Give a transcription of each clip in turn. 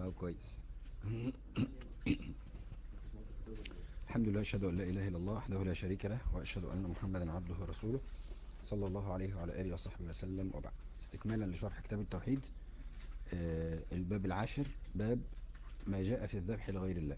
أو كويس الحمد لله أشهد أن لا إله إلا الله وحده لا شريك له وأشهد أن محمدا عبده ورسوله صلى الله عليه وعلى آله وصحبه وسلم وبعد استكمالا لشرح كتاب التوحيد آه، الباب العاشر باب ما جاء في الذبح لغير الله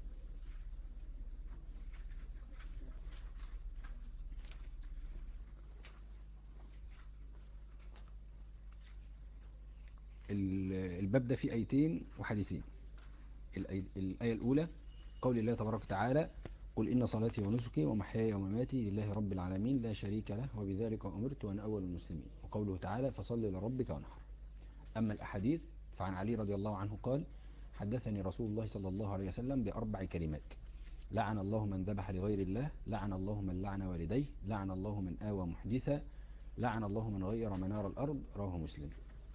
الباب ده فيه آيتين وحديثين الآية الأولى قول الله تبارك وتعالى قل إن صلاتي ونسكي ومحياي ومماتي لله رب العالمين لا شريك له وبذلك أمرت وأنا أول المسلمين وقوله تعالى فصل لربك وانحر أما الأحاديث فعن علي رضي الله عنه قال حدثني رسول الله صلى الله عليه وسلم بأربع كلمات لعن الله من ذبح لغير الله لعن الله من لعن والديه لعن الله من آوى محدثا لعن الله من غير منار الأرض رواه مسلم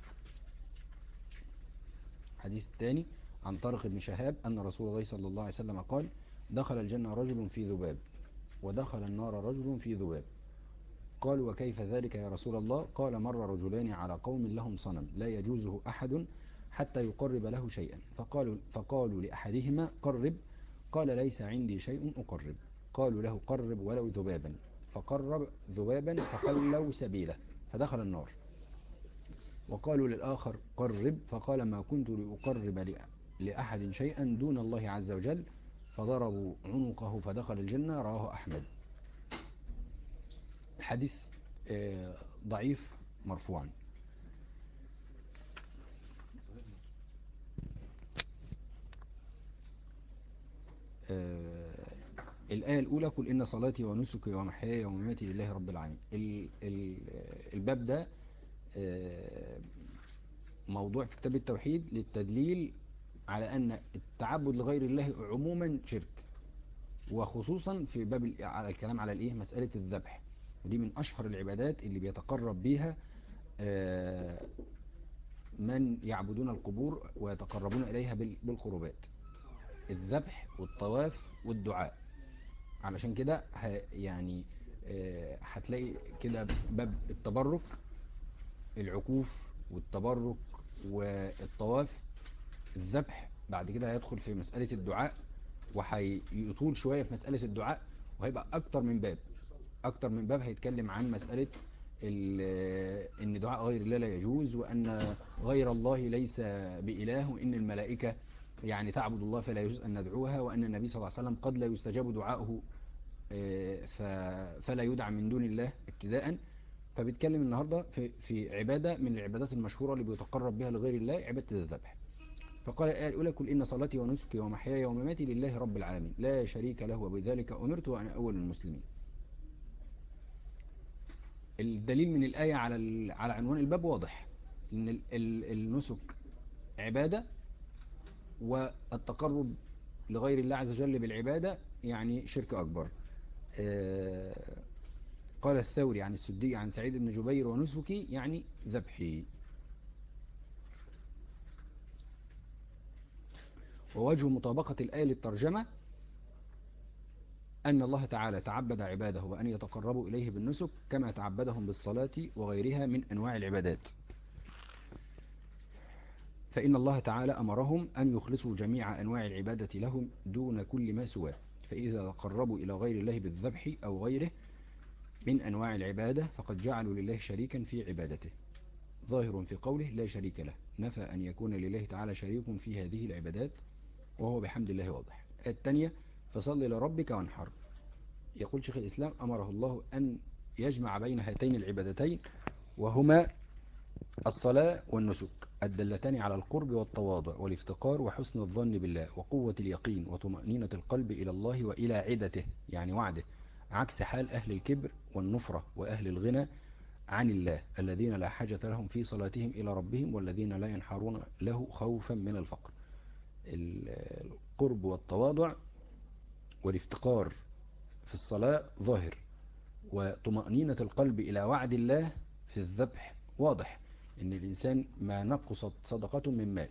الحديث الثاني عن طارق بن شهاب أن رسول الله صلى الله عليه وسلم قال دخل الجنة رجل في ذباب ودخل النار رجل في ذباب قال وكيف ذلك يا رسول الله قال مر رجلان على قوم لهم صنم لا يجوزه أحد حتى يقرب له شيئا فقالوا, فقالوا لأحدهما قرب قال ليس عندي شيء أقرب قالوا له قرب ولو ذبابا فقرب ذبابا فخلوا سبيله فدخل النار وقالوا للآخر قرب فقال ما كنت لأقرب لأحد شيئا دون الله عز وجل فضربوا عنقه فدخل الجنة رواه أحمد الحديث آه، ضعيف مرفوعا آه، الآية الأولى قل إن صلاتي ونسكي ومحياي ومماتي لله رب العالمين الباب ده آه، موضوع في كتاب التوحيد للتدليل على أن التعبد لغير الله عموما شرك وخصوصا في باب على الكلام على الايه مسألة الذبح ودي من أشهر العبادات اللي بيتقرب بيها آه، من يعبدون القبور ويتقربون إليها بالقربات الذبح والطواف والدعاء علشان كده يعني آه، هتلاقي كده باب التبرك العكوف والتبرك والطواف الذبح بعد كده هيدخل في مسألة الدعاء وهيطول شوية في مسألة الدعاء وهيبقى أكتر من باب أكتر من باب هيتكلم عن مسألة ان دعاء غير الله لا يجوز وأن غير الله ليس بإله وإن الملائكة يعني تعبد الله فلا يجوز أن ندعوها وأن النبي صلى الله عليه وسلم قد لا يستجاب دعاؤه آه، فلا يدعى من دون الله ابتداء فبيتكلم النهاردة في, في عبادة من العبادات المشهورة اللي بيتقرب بها لغير الله عبادة الذبح فقال الآية الأولى كل إن صلاتي ونسكي ومحياي ومماتي لله رب العالمين لا شريك له وبذلك أمرت وأنا أول المسلمين الدليل من الآية على على عنوان الباب واضح إن النسك عبادة والتقرب لغير الله عز وجل بالعبادة يعني شرك أكبر آه، قال الثوري عن السدي عن سعيد بن جبير ونسكي يعني ذبحي ووجه مطابقة الآية للترجمة أن الله تعالى تعبد عباده بأن يتقربوا إليه بالنسك كما تعبدهم بالصلاة وغيرها من أنواع العبادات فإن الله تعالى أمرهم أن يخلصوا جميع أنواع العبادة لهم دون كل ما سواه فإذا تقربوا إلى غير الله بالذبح أو غيره من أنواع العبادة فقد جعلوا لله شريكا في عبادته ظاهر في قوله لا شريك له نفى أن يكون لله تعالى شريك في هذه العبادات وهو بحمد الله واضح الثانية فصل لربك وانحر يقول شيخ الإسلام أمره الله أن يجمع بين هاتين العبادتين وهما الصلاة والنسك الدلتان على القرب والتواضع والافتقار وحسن الظن بالله وقوة اليقين وطمأنينة القلب إلى الله وإلى عدته يعني وعده عكس حال أهل الكبر والنفرة وأهل الغنى عن الله الذين لا حاجة لهم في صلاتهم إلى ربهم والذين لا ينحرون له خوفا من الفقر القرب والتواضع والافتقار في الصلاة ظاهر وطمأنينة القلب إلى وعد الله في الذبح واضح ان الإنسان ما نقصت صدقته من مال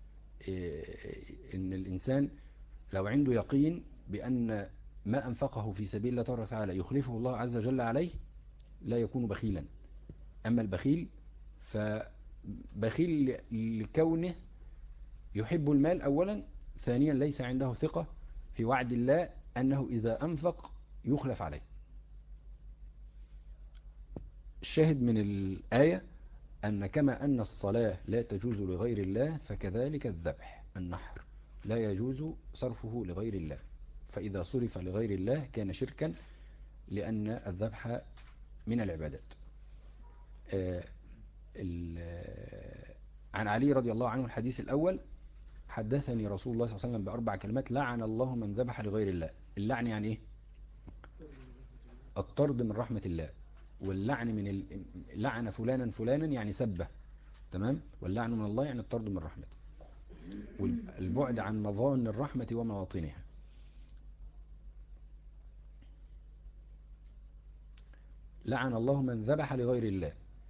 ان الإنسان لو عنده يقين بأن ما أنفقه في سبيل الله تعالى يخلفه الله عز وجل عليه لا يكون بخيلا أما البخيل فبخيل لكونه يحب المال أولا ثانيا ليس عنده ثقة في وعد الله أنه إذا أنفق يخلف عليه الشاهد من الآية أن كما أن الصلاة لا تجوز لغير الله فكذلك الذبح النحر لا يجوز صرفه لغير الله فإذا صرف لغير الله كان شركا لأن الذبح من العبادات آه، عن علي رضي الله عنه الحديث الأول حدثني رسول الله صلى الله عليه وسلم بأربع كلمات لعن الله من ذبح لغير الله اللعن يعني إيه الطرد من رحمة الله واللعن من ال... لعن فلانا فلانا يعني سبه تمام واللعن من الله يعني الطرد من رحمته والبعد عن مظان الرحمة ومواطنها لعن الله من ذبح لغير الله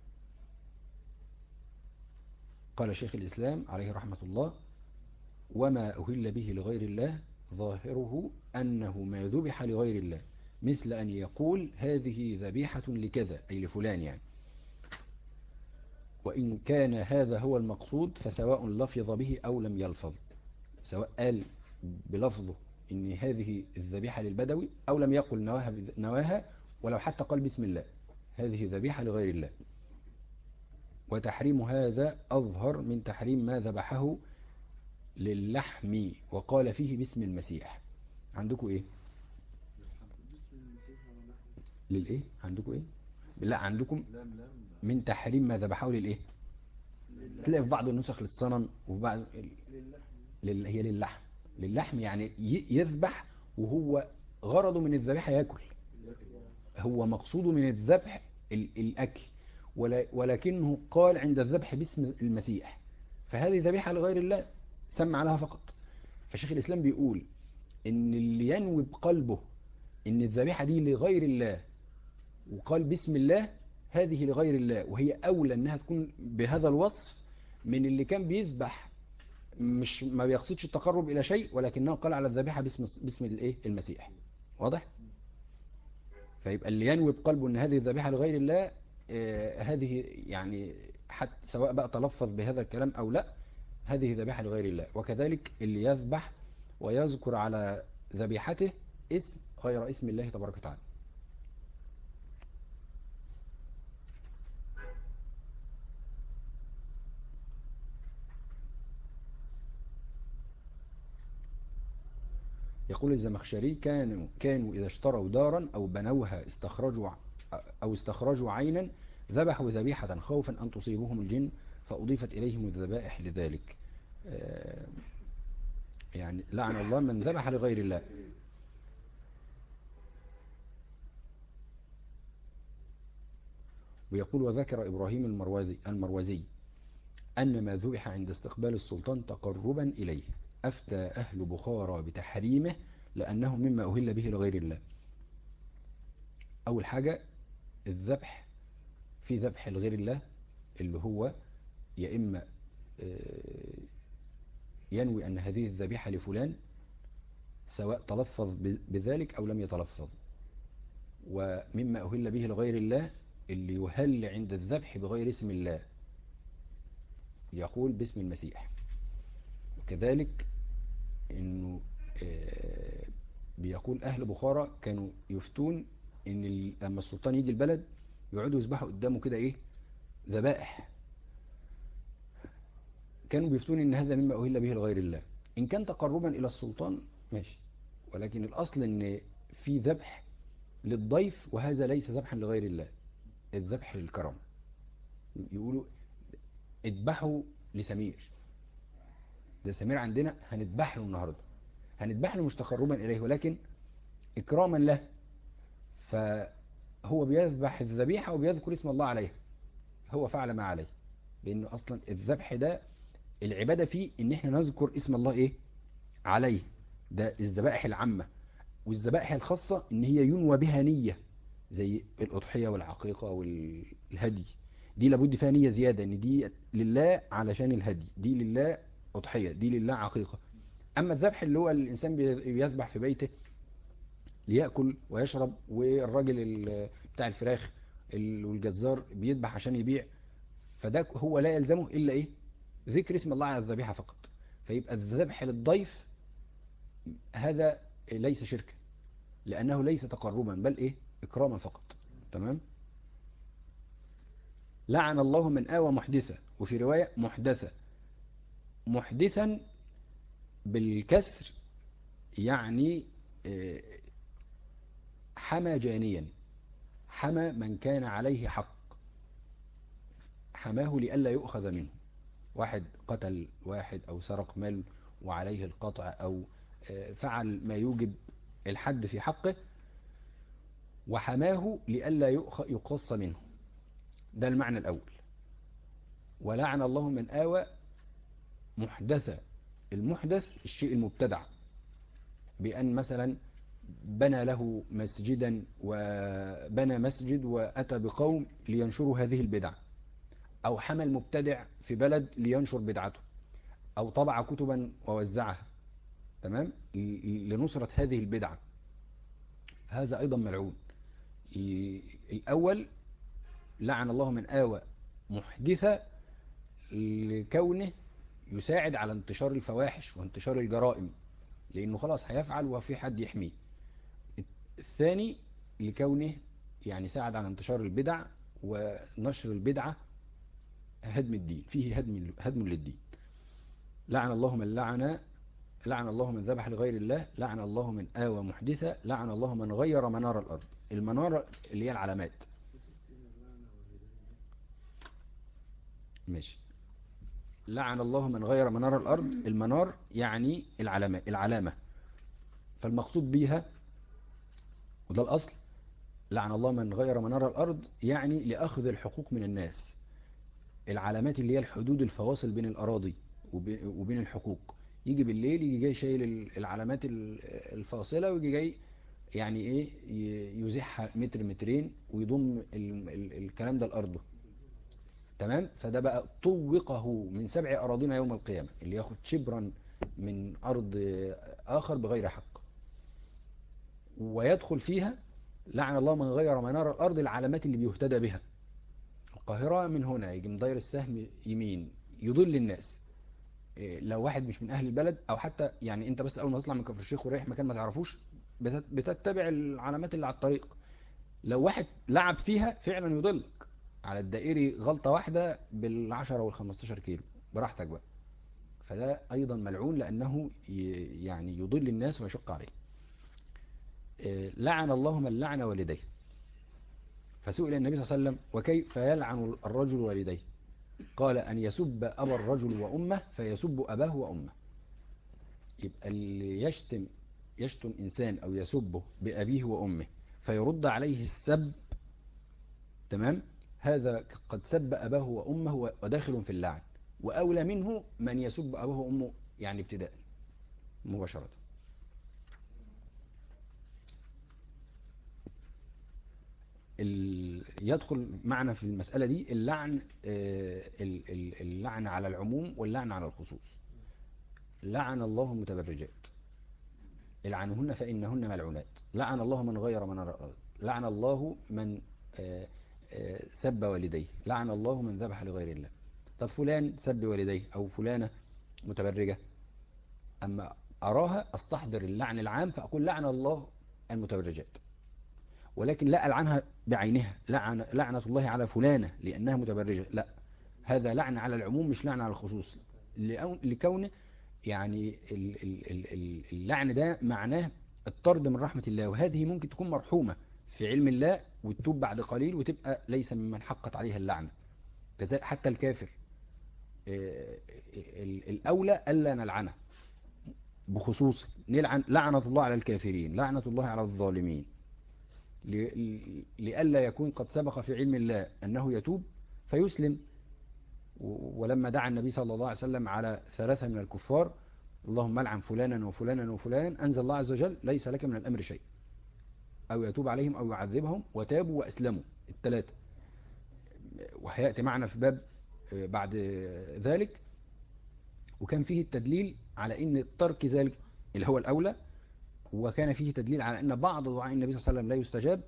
قال شيخ الإسلام عليه رحمة الله وما أهل به لغير الله ظاهره أنه ما ذبح لغير الله مثل أن يقول هذه ذبيحة لكذا أي لفلان يعني وإن كان هذا هو المقصود فسواء لفظ به أو لم يلفظ سواء قال بلفظه إن هذه الذبيحة للبدوي أو لم يقل نواها, نواها ولو حتى قال بسم الله هذه ذبيحة لغير الله وتحريم هذا أظهر من تحريم ما ذبحه للحم وقال فيه باسم المسيح عندكم ايه للايه عندكم ايه لا عندكم من تحريم ما ذبحه للايه تلاقي في بعض النسخ للصنم وفي بعض لل... هي للحم للحم يعني يذبح وهو غرضه من الذبيحه ياكل هو مقصوده من الذبح الاكل ولكنه قال عند الذبح باسم المسيح فهذه ذبيحه لغير الله سمع لها فقط فشيخ الإسلام بيقول إن اللي ينوي بقلبه إن الذبيحة دي لغير الله وقال بسم الله هذه لغير الله وهي أولى أنها تكون بهذا الوصف من اللي كان بيذبح مش ما بيقصدش التقرب إلى شيء ولكنه قال على الذبيحة باسم باسم الايه المسيح واضح فيبقى اللي ينوي بقلبه ان هذه الذبيحة لغير الله آه هذه يعني حتى سواء بقى تلفظ بهذا الكلام أو لا هذه ذبيحة لغير الله وكذلك اللي يذبح ويذكر على ذبيحته اسم غير اسم الله تبارك وتعالى يقول الزمخشري كانوا كانوا إذا اشتروا دارا أو بنوها استخرجوا أو استخرجوا عينا ذبحوا ذبيحة خوفا أن تصيبهم الجن فأضيفت إليهم الذبائح لذلك آه، يعني لعن الله من ذبح لغير الله ويقول وذكر إبراهيم المروزي, المروزي أن ما ذبح عند استقبال السلطان تقربا إليه أفتى أهل بخارى بتحريمه لأنه مما أهل به لغير الله أول حاجة الذبح في ذبح لغير الله اللي هو يا إما آه، ينوي أن هذه الذبيحة لفلان سواء تلفظ بذلك أو لم يتلفظ ومما أهل به لغير الله اللي يهل عند الذبح بغير اسم الله يقول باسم المسيح وكذلك انه آه، بيقول اهل بخارى كانوا يفتون ان لما السلطان يجي البلد يقعدوا يذبحوا قدامه كده ايه ذبائح كانوا بيفتون ان هذا مما أهل به لغير الله إن كان تقربا إلى السلطان ماشي ولكن الأصل ان في ذبح للضيف وهذا ليس ذبحا لغير الله الذبح للكرم يقولوا اذبحوا لسمير ده سمير عندنا هنذبح له النهاردة هنذبح له مش تقربا إليه ولكن إكراما له فهو بيذبح الذبيحة وبيذكر اسم الله عليها هو فعل ما عليه لأنه أصلا الذبح ده العبادة فيه ان احنا نذكر اسم الله ايه عليه ده الذبائح العامة والذبائح الخاصة ان هي ينوى بها نية زي الأضحية والعقيقة والهدي دي لابد فيها نية زيادة ان دي لله علشان الهدي دي لله أضحية دي لله عقيقة أما الذبح اللي هو الإنسان بيذبح في بيته ليأكل ويشرب والراجل بتاع الفراخ والجزار بيذبح عشان يبيع فده هو لا يلزمه إلا إيه ذكر اسم الله على الذبيحة فقط فيبقى الذبح للضيف هذا ليس شركا لأنه ليس تقربا بل إيه إكراما فقط تمام لعن الله من آوى محدثة وفي رواية محدثة محدثا بالكسر يعني آه، حمى جانيا حمى من كان عليه حق حماه لئلا يؤخذ منه واحد قتل واحد أو سرق مال وعليه القطع أو آه، فعل ما يوجب الحد في حقه وحماه لئلا يقص منه ده المعنى الأول ولعن الله من آوى محدثة المحدث الشيء المبتدع بأن مثلا بنى له مسجدا وبنى مسجد وأتى بقوم لينشروا هذه البدع أو حمى المبتدع في بلد لينشر بدعته أو طبع كتبا ووزعها تمام لنصرة هذه البدعة هذا أيضا ملعون الأول لعن الله من آوى محدثة لكونه يساعد على انتشار الفواحش وانتشار الجرائم لأنه خلاص هيفعل وفي حد يحميه الثاني لكونه يعني ساعد على انتشار البدع ونشر البدعة هدم الدين فيه هدم هدم للدين لعن الله من لعن لعن الله من ذبح لغير الله لعن الله من آوى محدثة لعن الله من غير منار الأرض المنار اللي هي العلامات ماشي لعن الله من غير منار الأرض المنار يعني العلامة العلامة فالمقصود بها وده الأصل لعن الله من غير منار الأرض يعني لأخذ الحقوق من الناس العلامات اللي هي الحدود الفواصل بين الأراضي وبين الحقوق يجي بالليل يجي جاي شايل العلامات الفاصلة ويجي جاي يعني ايه يزحها متر مترين ويضم الكلام ده لأرضه تمام فده بقى طوقه من سبع أراضين يوم القيامة اللي ياخد شبرا من أرض آخر بغير حق ويدخل فيها لعن الله من غير منار الأرض العلامات اللي بيهتدى بها القاهرة من هنا يجي مضير السهم يمين يضل الناس إيه، لو واحد مش من أهل البلد أو حتى يعني أنت بس أول ما تطلع من كفر الشيخ ورايح مكان ما تعرفوش بتتبع العلامات اللي على الطريق لو واحد لعب فيها فعلا يضلك على الدائري غلطة واحدة بالعشرة والخمستاشر كيلو براحتك بقى فده أيضا ملعون لأنه يعني يضل الناس ويشق عليه إيه، لعن الله من لعن والديه فسئل النبي صلى الله عليه وسلم وكيف يلعن الرجل والديه قال أن يسب أبا الرجل وأمه فيسب أباه وأمه يبقى اللي يشتم يشتم إنسان أو يسبه بأبيه وأمه فيرد عليه السب تمام هذا قد سب أباه وأمه وداخل في اللعن وأولى منه من يسب أباه وأمه يعني ابتداء مباشرة يدخل معنا في المسألة دي اللعن آه، اللعن على العموم واللعن على الخصوص لعن الله المتبرجات العنهن فإنهن ملعونات لعن الله من غير من الأرض لعن الله من آه، آه، سب والديه لعن الله من ذبح لغير الله طب فلان سب والديه أو فلانة متبرجة أما أراها أستحضر اللعن العام فأقول لعن الله المتبرجات ولكن لا ألعنها بعينها لعن لعنة الله على فلانة لأنها متبرجة لا هذا لعن على العموم مش لعن على الخصوص لكونه يعني اللعن ده معناه الطرد من رحمة الله وهذه ممكن تكون مرحومة في علم الله وتتوب بعد قليل وتبقى ليس ممن حقت عليها اللعنة حتى الكافر آه، الأولى ألا نلعنه بخصوص نلعن لعنة الله على الكافرين لعنة الله على الظالمين لئلا يكون قد سبق في علم الله أنه يتوب فيسلم ولما دعا النبي صلى الله عليه وسلم على ثلاثة من الكفار اللهم لعن فلانا وفلانا وفلانا أنزل الله عز وجل ليس لك من الأمر شيء أو يتوب عليهم أو يعذبهم وتابوا وأسلموا الثلاثة وهيأتي معنا في باب آه، بعد ذلك وكان فيه التدليل على ان ترك ذلك اللي هو الأولى وكان فيه تدليل على أن بعض دعاء النبي صلى الله عليه وسلم لا يستجاب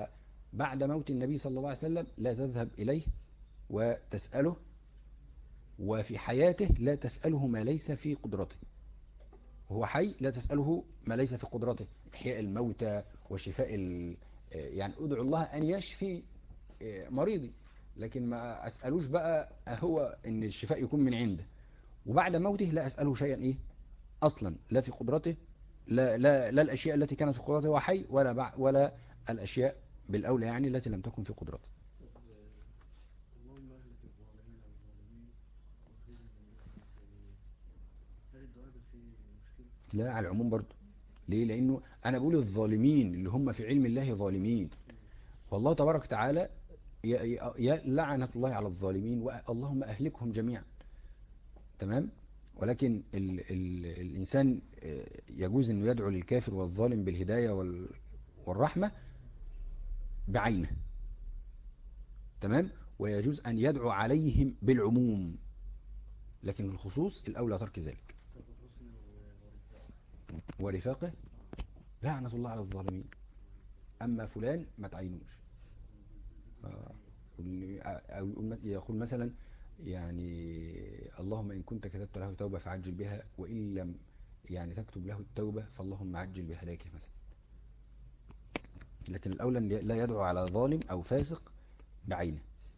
فبعد موت النبي صلى الله عليه وسلم لا تذهب إليه وتسأله وفي حياته لا تسأله ما ليس في قدرته وهو حي لا تسأله ما ليس في قدرته إحياء الموتى وشفاء ال... يعني أدعو الله أن يشفي مريضي لكن ما أسألوش بقى هو أن الشفاء يكون من عنده وبعد موته لا أسأله شيئا إيه أصلا لا في قدرته لا, لا, لا الأشياء التي كانت في قدرته هو حي ولا, بع... ولا الأشياء بالأولى يعني التي لم تكن في قدرته لا على العموم برضه ليه لأنه أنا بقول الظالمين اللي هم في علم الله ظالمين والله تبارك وتعالى يا لعنة الله على الظالمين واللهم أهلكهم جميعا تمام ولكن ال ال الإنسان يجوز أنه يدعو للكافر والظالم بالهداية والرحمة بعينه تمام ويجوز أن يدعو عليهم بالعموم لكن الخصوص الأولى ترك ذلك ورفاقه لعنة الله على الظالمين أما فلان ما تعينوش يقول مثلا يعني اللهم إن كنت كتبت له توبة فعجل بها وإن لم يعني تكتب له التوبة فاللهم عجل بهلاكه مثلا لكن الأولى لا يدعو على ظالم أو فاسق بعينه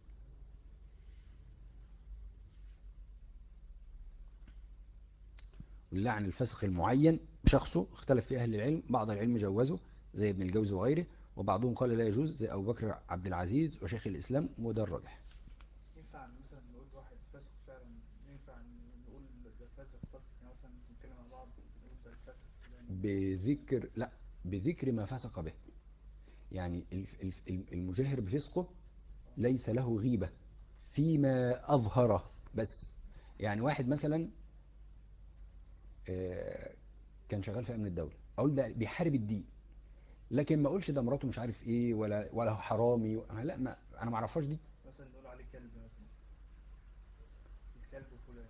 واللعن الفسق المعين بشخصه اختلف في أهل العلم بعض العلم جوزه زي ابن الجوز وغيره وبعضهم قال لا يجوز زي أبو بكر عبد العزيز وشيخ الإسلام وده الراجح ينفع مثلا نقول واحد فاسق فعلا ينفع نقول ده فاسق فاسق يعني مثلا نتكلم مع بعض نقول ده الفاسق بذكر لا بذكر ما فسق به يعني المجاهر بفسقه ليس له غيبة فيما أظهره بس يعني واحد مثلا كان شغال في أمن الدولة أقول ده بيحارب الدين لكن ما أقولش ده مراته مش عارف إيه ولا ولا هو حرامي لا ما أنا ما أعرفهاش دي مثلا نقول عليه كلب مثلا الكلب فلان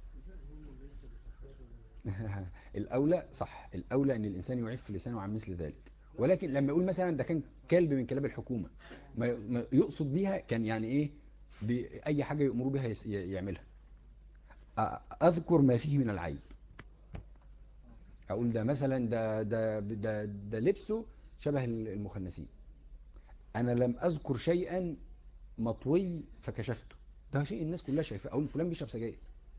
الأولى صح الأولى أن الإنسان يعف لسانه عن مثل ذلك ولكن لما يقول مثلا ده كان كلب من كلاب الحكومة ما يقصد بيها كان يعني إيه بأي حاجة يأمروا بها يعملها أذكر ما فيه من العيب أقول ده مثلا ده, ده, ده, ده لبسه شبه المخنثين أنا لم أذكر شيئا مطوي فكشفته ده شيء الناس كلها شايفاه أقول فلان بيشرب سجاير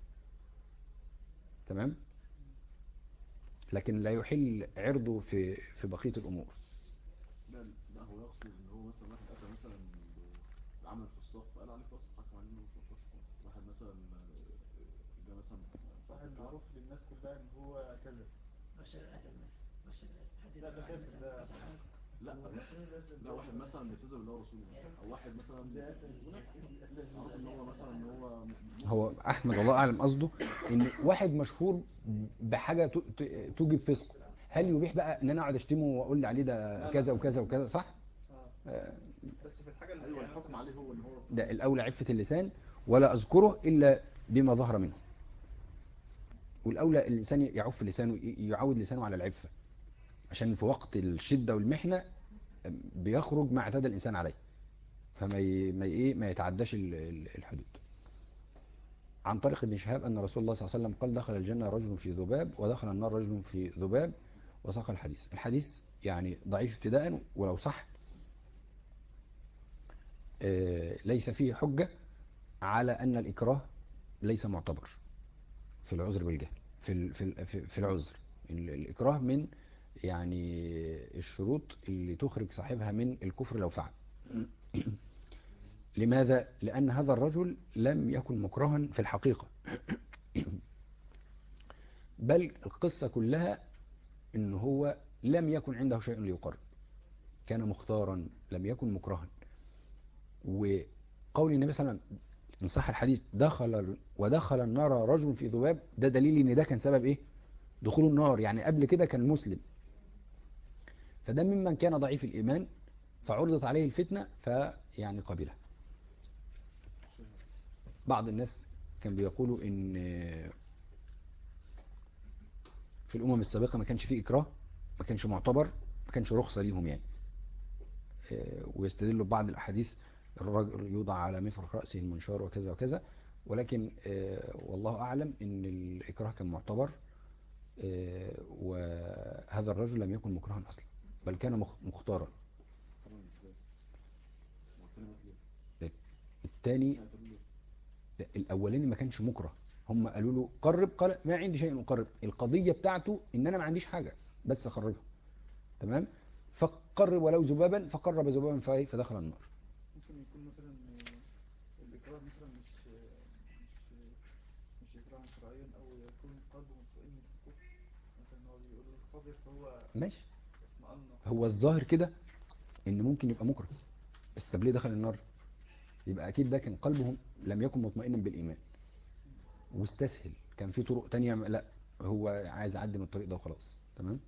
تمام لكن لا يحل عرضه في في بقية الأمور لا لا هو يقصد ان هو مثلا واحد اتى مثلا بعمل فساق فقال عليه فاسق حكم عليه انه فاسق مثلا واحد مثلا جه مثلا واحد معروف للناس كلها ان هو كذا بشر الاسد مثلا بشر الاسد لا ده كافر ده لا لا واحد مثلا بيستهزئ بالله ورسوله او واحد مثلا معروف ان هو مثلا ان هو هو أحمد الله أعلم قصده إن واحد مشهور بحاجة توجب فسقه هل يبيح بقى ان انا اقعد اشتمه واقول عليه ده كذا وكذا وكذا صح آه. بس في الحاجه اللي ايوه الحكم عليه هو ان هو ده الاولى عفة اللسان ولا اذكره الا بما ظهر منه والاولى الانسان يعف لسانه يعود لسانه على العفة عشان في وقت الشدة والمحنة بيخرج ما اعتاد الانسان عليه فما ي... ما ايه ما يتعداش الحدود عن طريق ابن شهاب أن رسول الله صلى الله عليه وسلم قال دخل الجنة رجل في ذباب ودخل النار رجل في ذباب وساق الحديث الحديث يعني ضعيف ابتداء ولو صح ليس فيه حجة على أن الإكراه ليس معتبر في العذر بالجهل في في في العذر الإكراه من يعني الشروط اللي تخرج صاحبها من الكفر لو فعل لماذا؟ لأن هذا الرجل لم يكن مكرها في الحقيقة بل القصة كلها إن هو لم يكن عنده شيء ليقر كان مختارا لم يكن مكرها وقول النبي صلى الله عليه وسلم إن صح الحديث دخل ودخل النار رجل في ذباب ده دليل إن ده كان سبب إيه دخول النار يعني قبل كده كان مسلم فده ممن كان ضعيف الإيمان فعرضت عليه الفتنة فيعني قبلها بعض الناس كان بيقولوا ان في الامم السابقة ما كانش فيه اكراه ما كانش معتبر ما كانش رخصة ليهم يعني ويستدلوا ببعض الاحاديث الرجل يوضع على مفرق رأسه المنشار وكذا وكذا ولكن آه، والله أعلم إن الإكراه كان معتبر آه، وهذا الرجل لم يكن مكرها أصلا بل كان مخ- مختارا طبعا ازاي ما التاني مات ليه الثاني يعني طب ليه لا، الأولاني ما كانش مكره هم قالوا له قرب قال ما عندي شيء أقرب القضية بتاعته إن أنا ما عنديش حاجة بس أقربها تمام فقرب ولو ذبابا فقرب ذبابا فإيه؟ فدخل النار ممكن يكون مثلا آه، الإكراه مثلا مش مش مش إكراه شرعيا أو يكون قلبه مطمئن بالكفر مثلا هو بيقول الكفر فهو ماشي اطمأن هو الظاهر كده ان ممكن يبقى مكره بس طب ليه دخل النار يبقى اكيد ده كان قلبه لم يكن مطمئنا بالايمان واستسهل كان في طرق تانية م- لا هو عايز يعدي من الطريق ده وخلاص تمام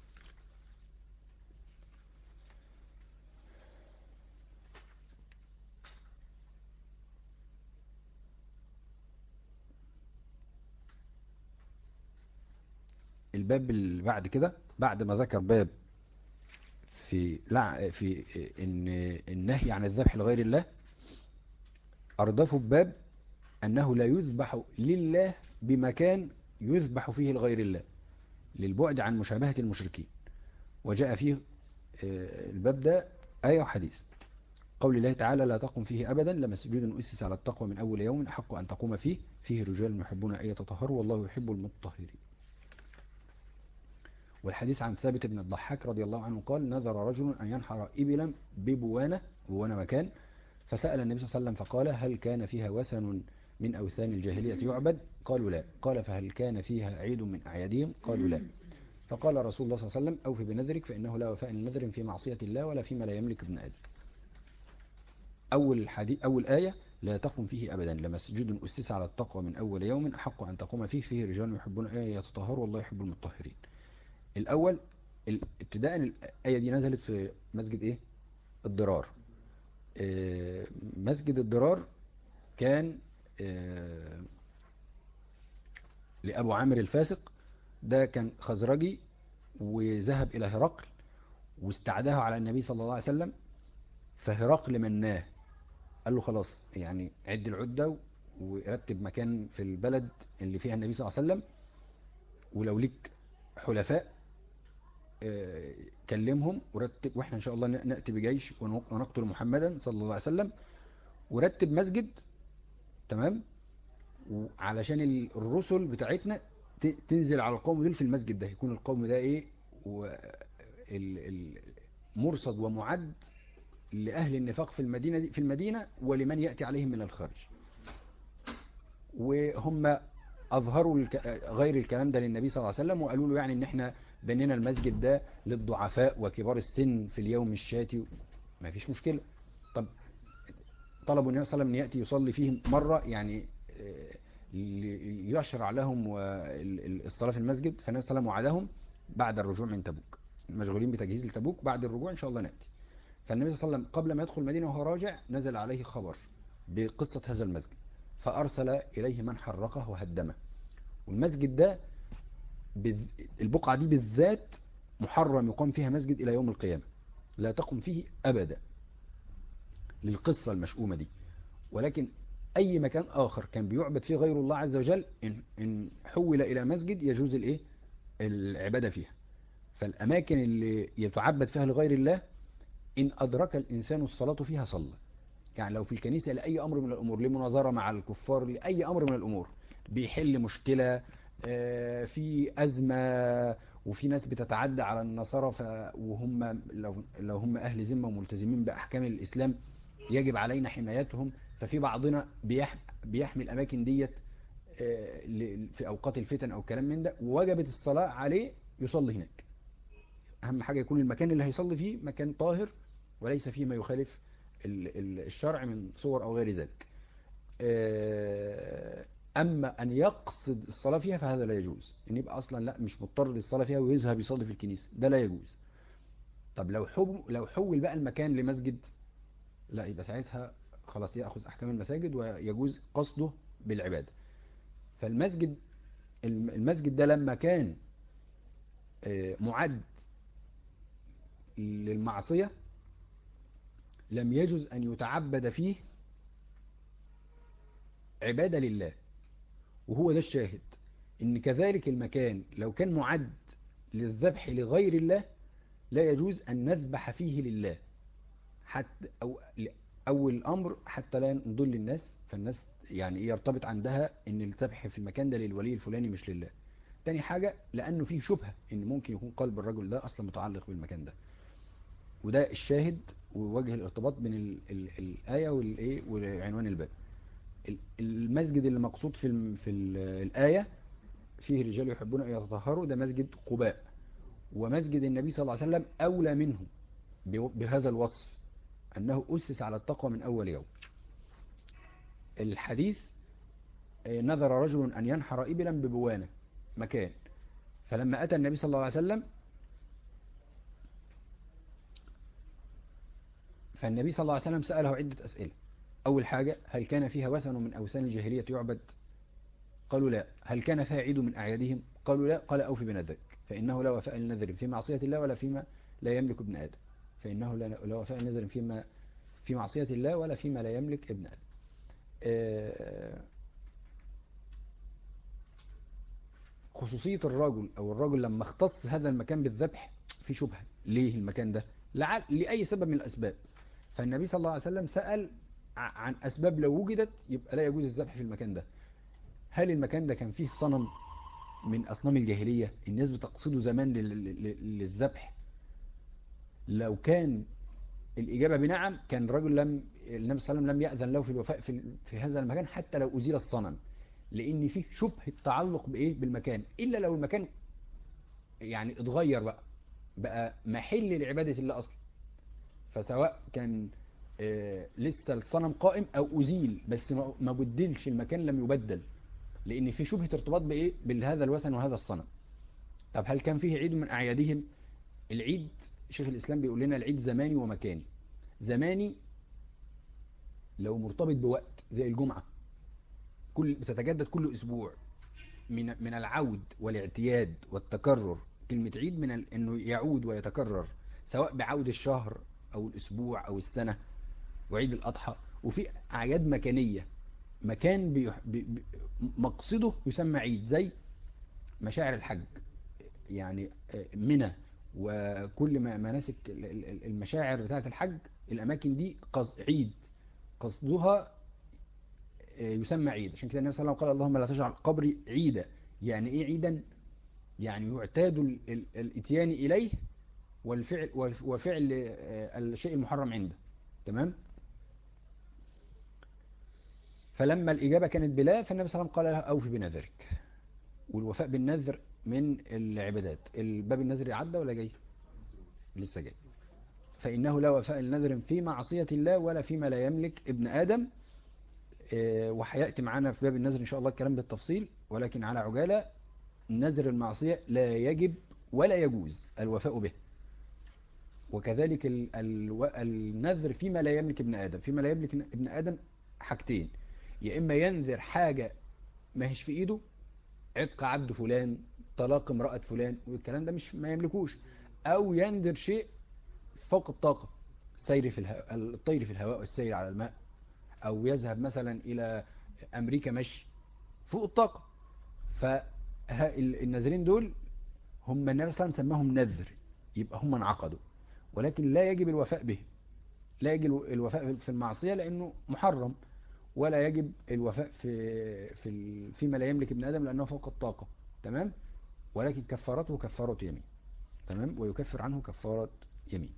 الباب اللي بعد كده بعد ما ذكر باب في لع... في ان النهي عن الذبح لغير الله اردفه بباب انه لا يذبح لله بمكان يذبح فيه لغير الله للبعد عن مشابهة المشركين وجاء فيه آه، الباب ده آية وحديث قول الله تعالى لا تقم فيه أبدا لمسجد أسس على التقوى من أول يوم أحق أن تقوم فيه فيه رجال يحبون أن يتطهروا والله يحب المطهرين والحديث عن ثابت بن الضحاك رضي الله عنه قال نذر رجل أن ينحر إبلا ببوانة بوانة مكان فسأل النبي صلى الله عليه وسلم فقال هل كان فيها وثن من أوثان الجاهلية يعبد قالوا لا قال فهل كان فيها عيد من أعيادهم قالوا لا فقال رسول الله صلى الله عليه وسلم أوف بنذرك فإنه لا وفاء لنذر في معصية الله ولا فيما لا يملك ابن آدم أول حديث أول آية لا تقم فيه أبدا لمسجد أسس على التقوى من أول يوم أحق أن تقوم فيه فيه رجال يحبون أن يتطهروا والله يحب المطهرين الأول ال- ابتداء الآية دي نزلت في مسجد إيه الضرار آه، مسجد الضرار كان آه، لأبو عامر الفاسق ده كان خزرجي وذهب إلى هرقل واستعداه على النبي صلى الله عليه وسلم فهرقل مناه قال له خلاص يعني عد العدة ورتب مكان في البلد اللي فيها النبي صلى الله عليه وسلم ولو ليك حلفاء آه، كلمهم ورتب واحنا ان شاء الله نأتي بجيش ونق- ونقتل محمدا صلى الله عليه وسلم ورتب مسجد تمام وعلشان ال- الرسل بتاعتنا ت- تنزل على القوم دول في المسجد ده يكون القوم ده ايه و ال- ال- مرصد ومعد لأهل النفاق في المدينة دي في المدينة ولمن يأتي عليهم من الخارج وهم أظهروا الك... غير الكلام ده للنبي صلى الله عليه وسلم وقالوا له يعني ان احنا بنينا المسجد ده للضعفاء وكبار السن في اليوم الشاتي ما فيش مشكلة طب طلبوا النبي صلى الله عليه وسلم ان يأتي يصلي فيه مرة يعني آه، ل- يشرع لهم و- ال- ال- الصلاة في المسجد فالنبي صلى الله عليه وسلم وعدهم بعد الرجوع من تبوك مشغولين بتجهيز لتبوك بعد الرجوع ان شاء الله نأتي فالنبي صلى الله عليه وسلم قبل ما يدخل المدينة وهو راجع نزل عليه خبر بقصة هذا المسجد فأرسل إليه من حرقه وهدمه والمسجد ده بذ... البقعة دي بالذات محرم يقام فيها مسجد إلى يوم القيامة لا تقم فيه أبدا للقصة المشؤومة دي ولكن أي مكان آخر كان بيعبد فيه غير الله عز وجل إن, إن حول إلى مسجد يجوز الإيه؟ العبادة فيها فالأماكن اللي يتعبد فيها لغير الله إن أدرك الإنسان الصلاة فيها صلى يعني لو في الكنيسة لأي أمر من الأمور لمناظرة مع الكفار لأي أمر من الأمور بيحل مشكلة آه، في أزمة وفي ناس بتتعدى على النصارى ف... وهم لو... لو هم أهل ذمة وملتزمين بأحكام الإسلام يجب علينا حمايتهم ففي بعضنا بيح... بيحمي الأماكن ديت آه، ل- في أوقات الفتن أو كلام من ده ووجبت الصلاة عليه يصلي هناك أهم حاجة يكون المكان اللي هيصلي فيه مكان طاهر وليس فيه ما يخالف ال- ال- الشرع من صور أو غير ذلك آه، أما أن يقصد الصلاة فيها فهذا لا يجوز إن يبقى أصلا لا مش مضطر للصلاة فيها ويذهب يصلي في الكنيسة ده لا يجوز طب لو حب لو حول بقى المكان لمسجد لا يبقى ساعتها خلاص يأخذ أحكام المساجد ويجوز قصده بالعبادة فالمسجد الم- المسجد ده لما كان آه، معد للمعصية لم يجوز أن يتعبد فيه عبادة لله وهو ده الشاهد ان كذلك المكان لو كان معد للذبح لغير الله لا يجوز أن نذبح فيه لله حتى أو أول الأمر حتى لا نضل الناس فالناس يعني إيه يرتبط عندها ان الذبح في المكان ده للولي الفلاني مش لله تاني حاجة لأنه فيه شبهة ان ممكن يكون قلب الرجل ده أصلا متعلق بالمكان ده وده الشاهد ووجه الارتباط بين ال ال الآية والإيه وعنوان الباب ال- المسجد اللي مقصود في الم- في ال- الآية فيه رجال يحبون أن يتطهروا ده مسجد قباء ومسجد النبي صلى الله عليه وسلم أولى منه ب- بهذا الوصف أنه أسس على التقوى من أول يوم الحديث آه، نذر رجل أن ينحر إبلا ببوانة مكان فلما أتى النبي صلى الله عليه وسلم فالنبي صلى الله عليه وسلم سأله عدة أسئلة أول حاجة هل كان فيها وثن من أوثان الجاهلية يعبد قالوا لا هل كان فيها عيد من أعيادهم قالوا لا قال أوفي بنذرك فإنه لا وفاء لنذر في معصية الله ولا فيما لا يملك ابن آدم فإنه لا لا وفاء لنذر فيما في معصية الله ولا فيما لا يملك ابن آدم آه، خصوصية الرجل أو الرجل لما اختص هذا المكان بالذبح في شبهة ليه المكان ده لعل لأي سبب من الأسباب فالنبي صلى الله عليه وسلم سأل ع- عن أسباب لو وجدت يبقى لا يجوز الذبح في المكان ده هل المكان ده كان فيه صنم من أصنام الجاهلية الناس بتقصده زمان لل- لل- للذبح لو كان الإجابة بنعم كان الرجل لم النبي صلى الله عليه وسلم لم يأذن له في الوفاء في, في هذا المكان حتى لو أزيل الصنم لأن فيه شبهة تعلق بإيه بالمكان إلا لو المكان يعني اتغير بقى بقى محل لعبادة الله أصلا فسواء كان آه، لسه الصنم قائم أو أزيل بس ما ما بدلش المكان لم يبدل لأن في شبهة ارتباط بإيه بهذا الوثن وهذا الصنم طب هل كان فيه عيد من أعيادهم العيد شيخ الإسلام بيقول لنا العيد زماني ومكاني زماني لو مرتبط بوقت زي الجمعة كل بتتجدد كل أسبوع من من العود والاعتياد والتكرر كلمة عيد من ال... انه يعود ويتكرر سواء بعود الشهر او الاسبوع او السنة وعيد الاضحى وفي اعياد مكانية مكان بي... بي... بي... مقصده يسمى عيد زي مشاعر الحج يعني آه، منى وكل ما مناسك ال- ال- المشاعر بتاعة الحج الاماكن دي قص... عيد قصدها آه، يسمى عيد عشان كده النبي صلى الله عليه وسلم قال اللهم لا تجعل قبري عيدا يعني ايه عيدا يعني يعتاد ال- ال- الاتيان اليه والفعل وفعل آه، الشيء المحرم عنده تمام فلما الإجابة كانت بلا فالنبي صلى الله عليه وسلم قال لها أوفي بنذرك والوفاء بالنذر من العبادات الباب النذري عدى ولا جاي لسه جاي فإنه لا وفاء لنذر في معصية الله ولا فيما لا يملك ابن آدم آه، وهيأتي معانا في باب النذر إن شاء الله الكلام بالتفصيل ولكن على عجالة نذر المعصية لا يجب ولا يجوز الوفاء به وكذلك ال- الو- النذر فيما لا يملك ابن آدم فيما لا يملك ابن آدم حاجتين يا إما ينذر حاجة ما هيش في إيده عتق عبد فلان طلاق امرأة فلان والكلام ده مش ما يملكوش أو ينذر شيء فوق الطاقة سير في الهواء الطير في الهواء والسير على الماء أو يذهب مثلا إلى أمريكا مشي فوق الطاقة فالنذرين دول هم النبي صلى الله عليه وسلم سماهم نذر يبقى هم انعقدوا ولكن لا يجب الوفاء به لا يجب الوفاء في المعصية لأنه محرم ولا يجب الوفاء في في ال- فيما لا يملك ابن آدم لأنه فوق الطاقة تمام ولكن كفارته كفارة يمين تمام ويكفر عنه كفارة يمين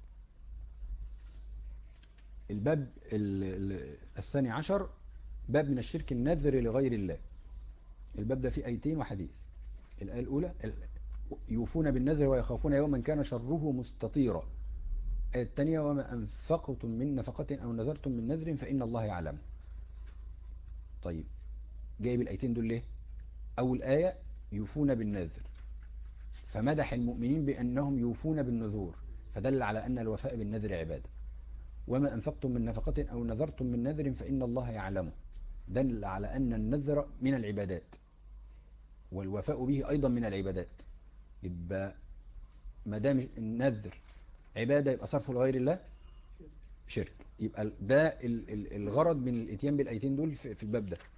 الباب ال- ال- الثاني عشر باب من الشرك النذر لغير الله الباب ده فيه آيتين وحديث الآية الأولى ال- يوفون بالنذر ويخافون يوما كان شره مستطيرا الآية الثانية وما أنفقتم من نفقة أو نذرتم من نذر فإن الله يعلم طيب جايب الآيتين دول ليه أول آية يوفون بالنذر فمدح المؤمنين بأنهم يوفون بالنذور فدل على أن الوفاء بالنذر عبادة وما أنفقتم من نفقة أو نذرتم من نذر فإن الله يعلمه دل على أن النذر من العبادات والوفاء به أيضا من العبادات يبقى ما دام النذر عبادة يبقى صرفه لغير الله شرك يبقى ده ال- ال- الغرض من الاتيان بالايتين دول في في الباب ده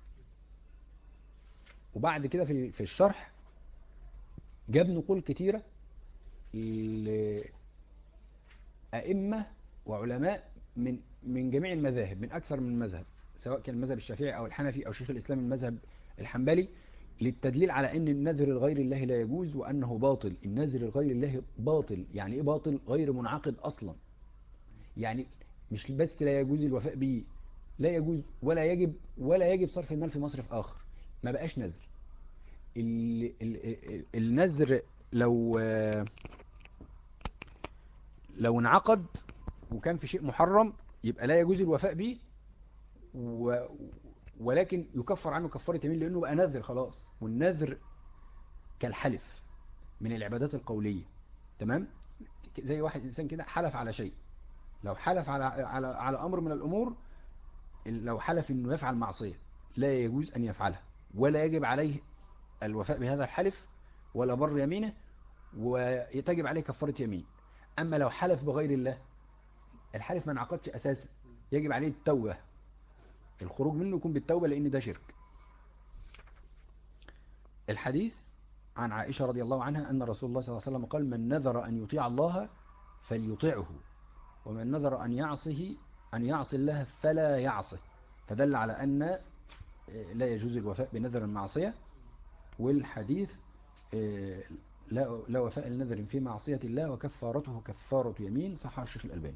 وبعد كده في ال- في الشرح جاب نقول كتيرة لأئمة وعلماء من من جميع المذاهب من أكثر من مذهب سواء كان المذهب الشافعي أو الحنفي أو شيخ الإسلام المذهب الحنبلي للتدليل على أن النذر لغير الله لا يجوز وأنه باطل النذر لغير الله باطل يعني إيه باطل غير منعقد أصلا يعني مش بس لا يجوز الوفاء به لا يجوز ولا يجب ولا يجب صرف المال في مصرف آخر ما بقاش نذر ال- ال- ال- النذر لو لو انعقد وكان في شيء محرم يبقى لا يجوز الوفاء به و ولكن يكفر عنه كفارة يمين لأنه بقى نذر خلاص والنذر كالحلف من العبادات القولية تمام زي واحد إنسان كده حلف على شيء لو حلف على على على أمر من الأمور لو حلف إنه يفعل معصية لا يجوز أن يفعلها ولا يجب عليه الوفاء بهذا الحلف ولا بر يمينه ويتجب عليه كفارة يمين أما لو حلف بغير الله الحلف ما انعقدش أساسا يجب عليه التوبة الخروج منه يكون بالتوبة لأن ده شرك الحديث عن عائشة رضي الله عنها أن رسول الله صلى الله عليه وسلم قال من نذر أن يطيع الله فليطيعه ومن نذر أن يعصه أن يعصي الله فلا يعصه فدل على أن لا يجوز الوفاء بنذر المعصية والحديث آه، لا لا وفاء النذر في معصية الله وكفارته كفارة يمين صححه الشيخ الألباني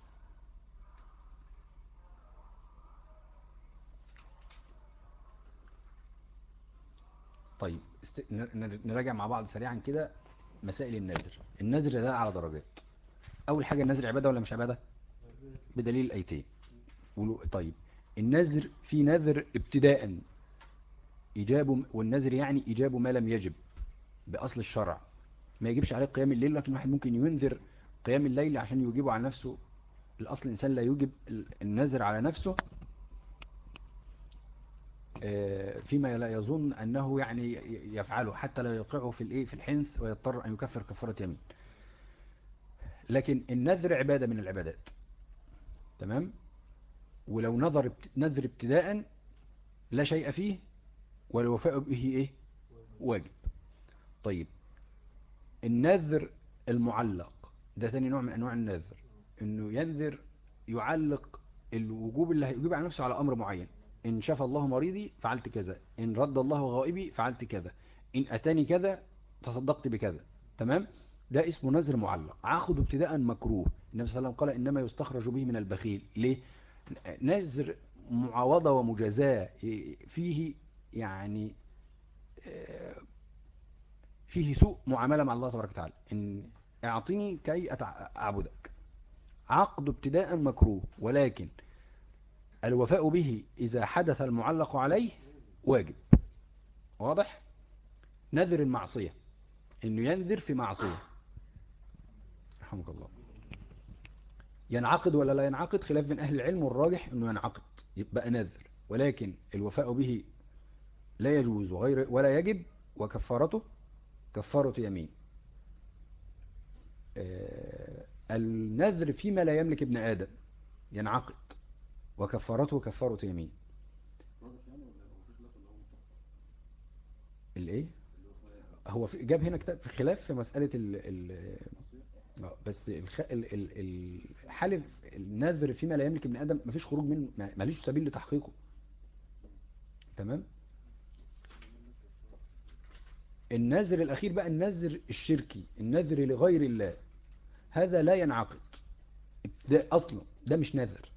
طيب است... ن- ن- نراجع مع بعض سريعا كده مسائل النذر النذر ده على درجات أول حاجة النذر عبادة ولا مش عبادة بدليل الأيتين قولوا طيب النذر في نذر ابتداء إيجاب والنذر يعني إيجاب ما لم يجب بأصل الشرع ما يجبش عليه قيام الليل لكن واحد ممكن ينذر قيام الليل عشان يجيبه على نفسه الأصل الإنسان لا يجب ال- النذر على نفسه آه، فيما لا يظن أنه يعني ي- يفعله حتى لا يوقعه في الإيه في الحنث ويضطر أن يكفر كفارة يمين لكن النذر عبادة من العبادات تمام ولو نظر ابت- نذر ابتداء لا شيء فيه والوفاء به إيه واجب طيب النذر المعلق ده تاني نوع من أنواع النذر إنه ينذر يعلق الوجوب اللي هيجيب على نفسه على أمر معين إن شاف الله مريضي فعلت كذا إن رد الله غائبي فعلت كذا إن أتاني كذا تصدقت بكذا تمام ده اسمه نذر معلق عقد ابتداء مكروه النبي صلى الله عليه وسلم قال إنما يستخرج به من البخيل ليه نذر معاوضة ومجازاة فيه يعني آه، فيه سوء معاملة مع الله تبارك وتعالى إن اعطني كي أتع- أعبدك عقد ابتداء مكروه ولكن الوفاء به إذا حدث المعلق عليه واجب واضح نذر المعصية إنه ينذر في معصية رحمك الله ينعقد ولا لا ينعقد خلاف بين أهل العلم والراجح إنه ينعقد يبقى نذر ولكن الوفاء به لا يجوز وغير ولا يجب وكفارته كفارة يمين آه، النذر فيما لا يملك ابن آدم ينعقد وكفارته كفارة يمين واضح يعني ولا هو في خلاف ولا هو متفق؟ الايه اللي هو في- هو في جاب هنا كتاب في خلاف في مسألة ال ال آه، بس الخ... ال... ال... الحلف النذر فيما لا يملك ابن آدم مفيش خروج منه ما- ماليش سبيل لتحقيقه تمام النذر الأخير بقى النذر الشركي النذر لغير الله هذا لا ينعقد ده أصلا ده مش نذر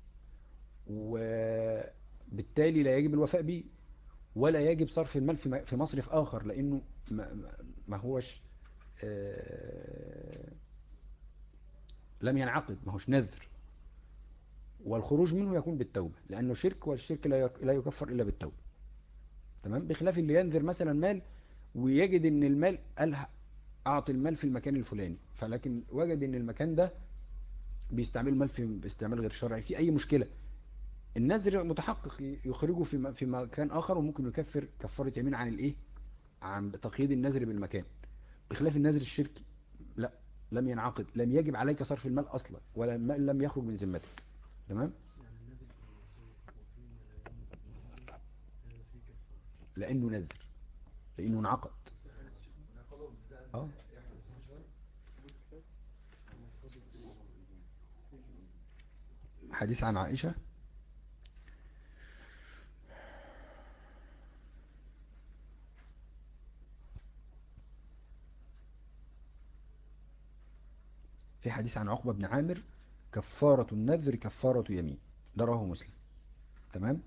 وبالتالي لا يجب الوفاء به ولا يجب صرف المال في م- في مصرف آخر لأنه ما, ما- ما هوش آه، لم ينعقد ما هوش نذر والخروج منه يكون بالتوبة لأنه شرك والشرك لا يك- لا يكفر إلا بالتوبة تمام بخلاف اللي ينذر مثلا مال ويجد ان المال قال ه- اعطي المال في المكان الفلاني فلكن وجد ان المكان ده بيستعمل المال في باستعمال غير شرعي في اي مشكلة النذر متحقق ي- يخرجه في م- في مكان اخر وممكن يكفر كفارة يمين عن الايه عن تقييد النذر بالمكان بخلاف النذر الشركي لا لم ينعقد لم يجب عليك صرف المال اصلا ولا المال لم يخرج من ذمتك تمام يعني النازل في المعصية وفيما لا يملك المعصية هذا فيه كفارة لانه نذر لانه انعقد اه حديث عن عائشة في حديث عن عقبة بن عامر كفارة النذر كفارة يمين ده رواه مسلم تمام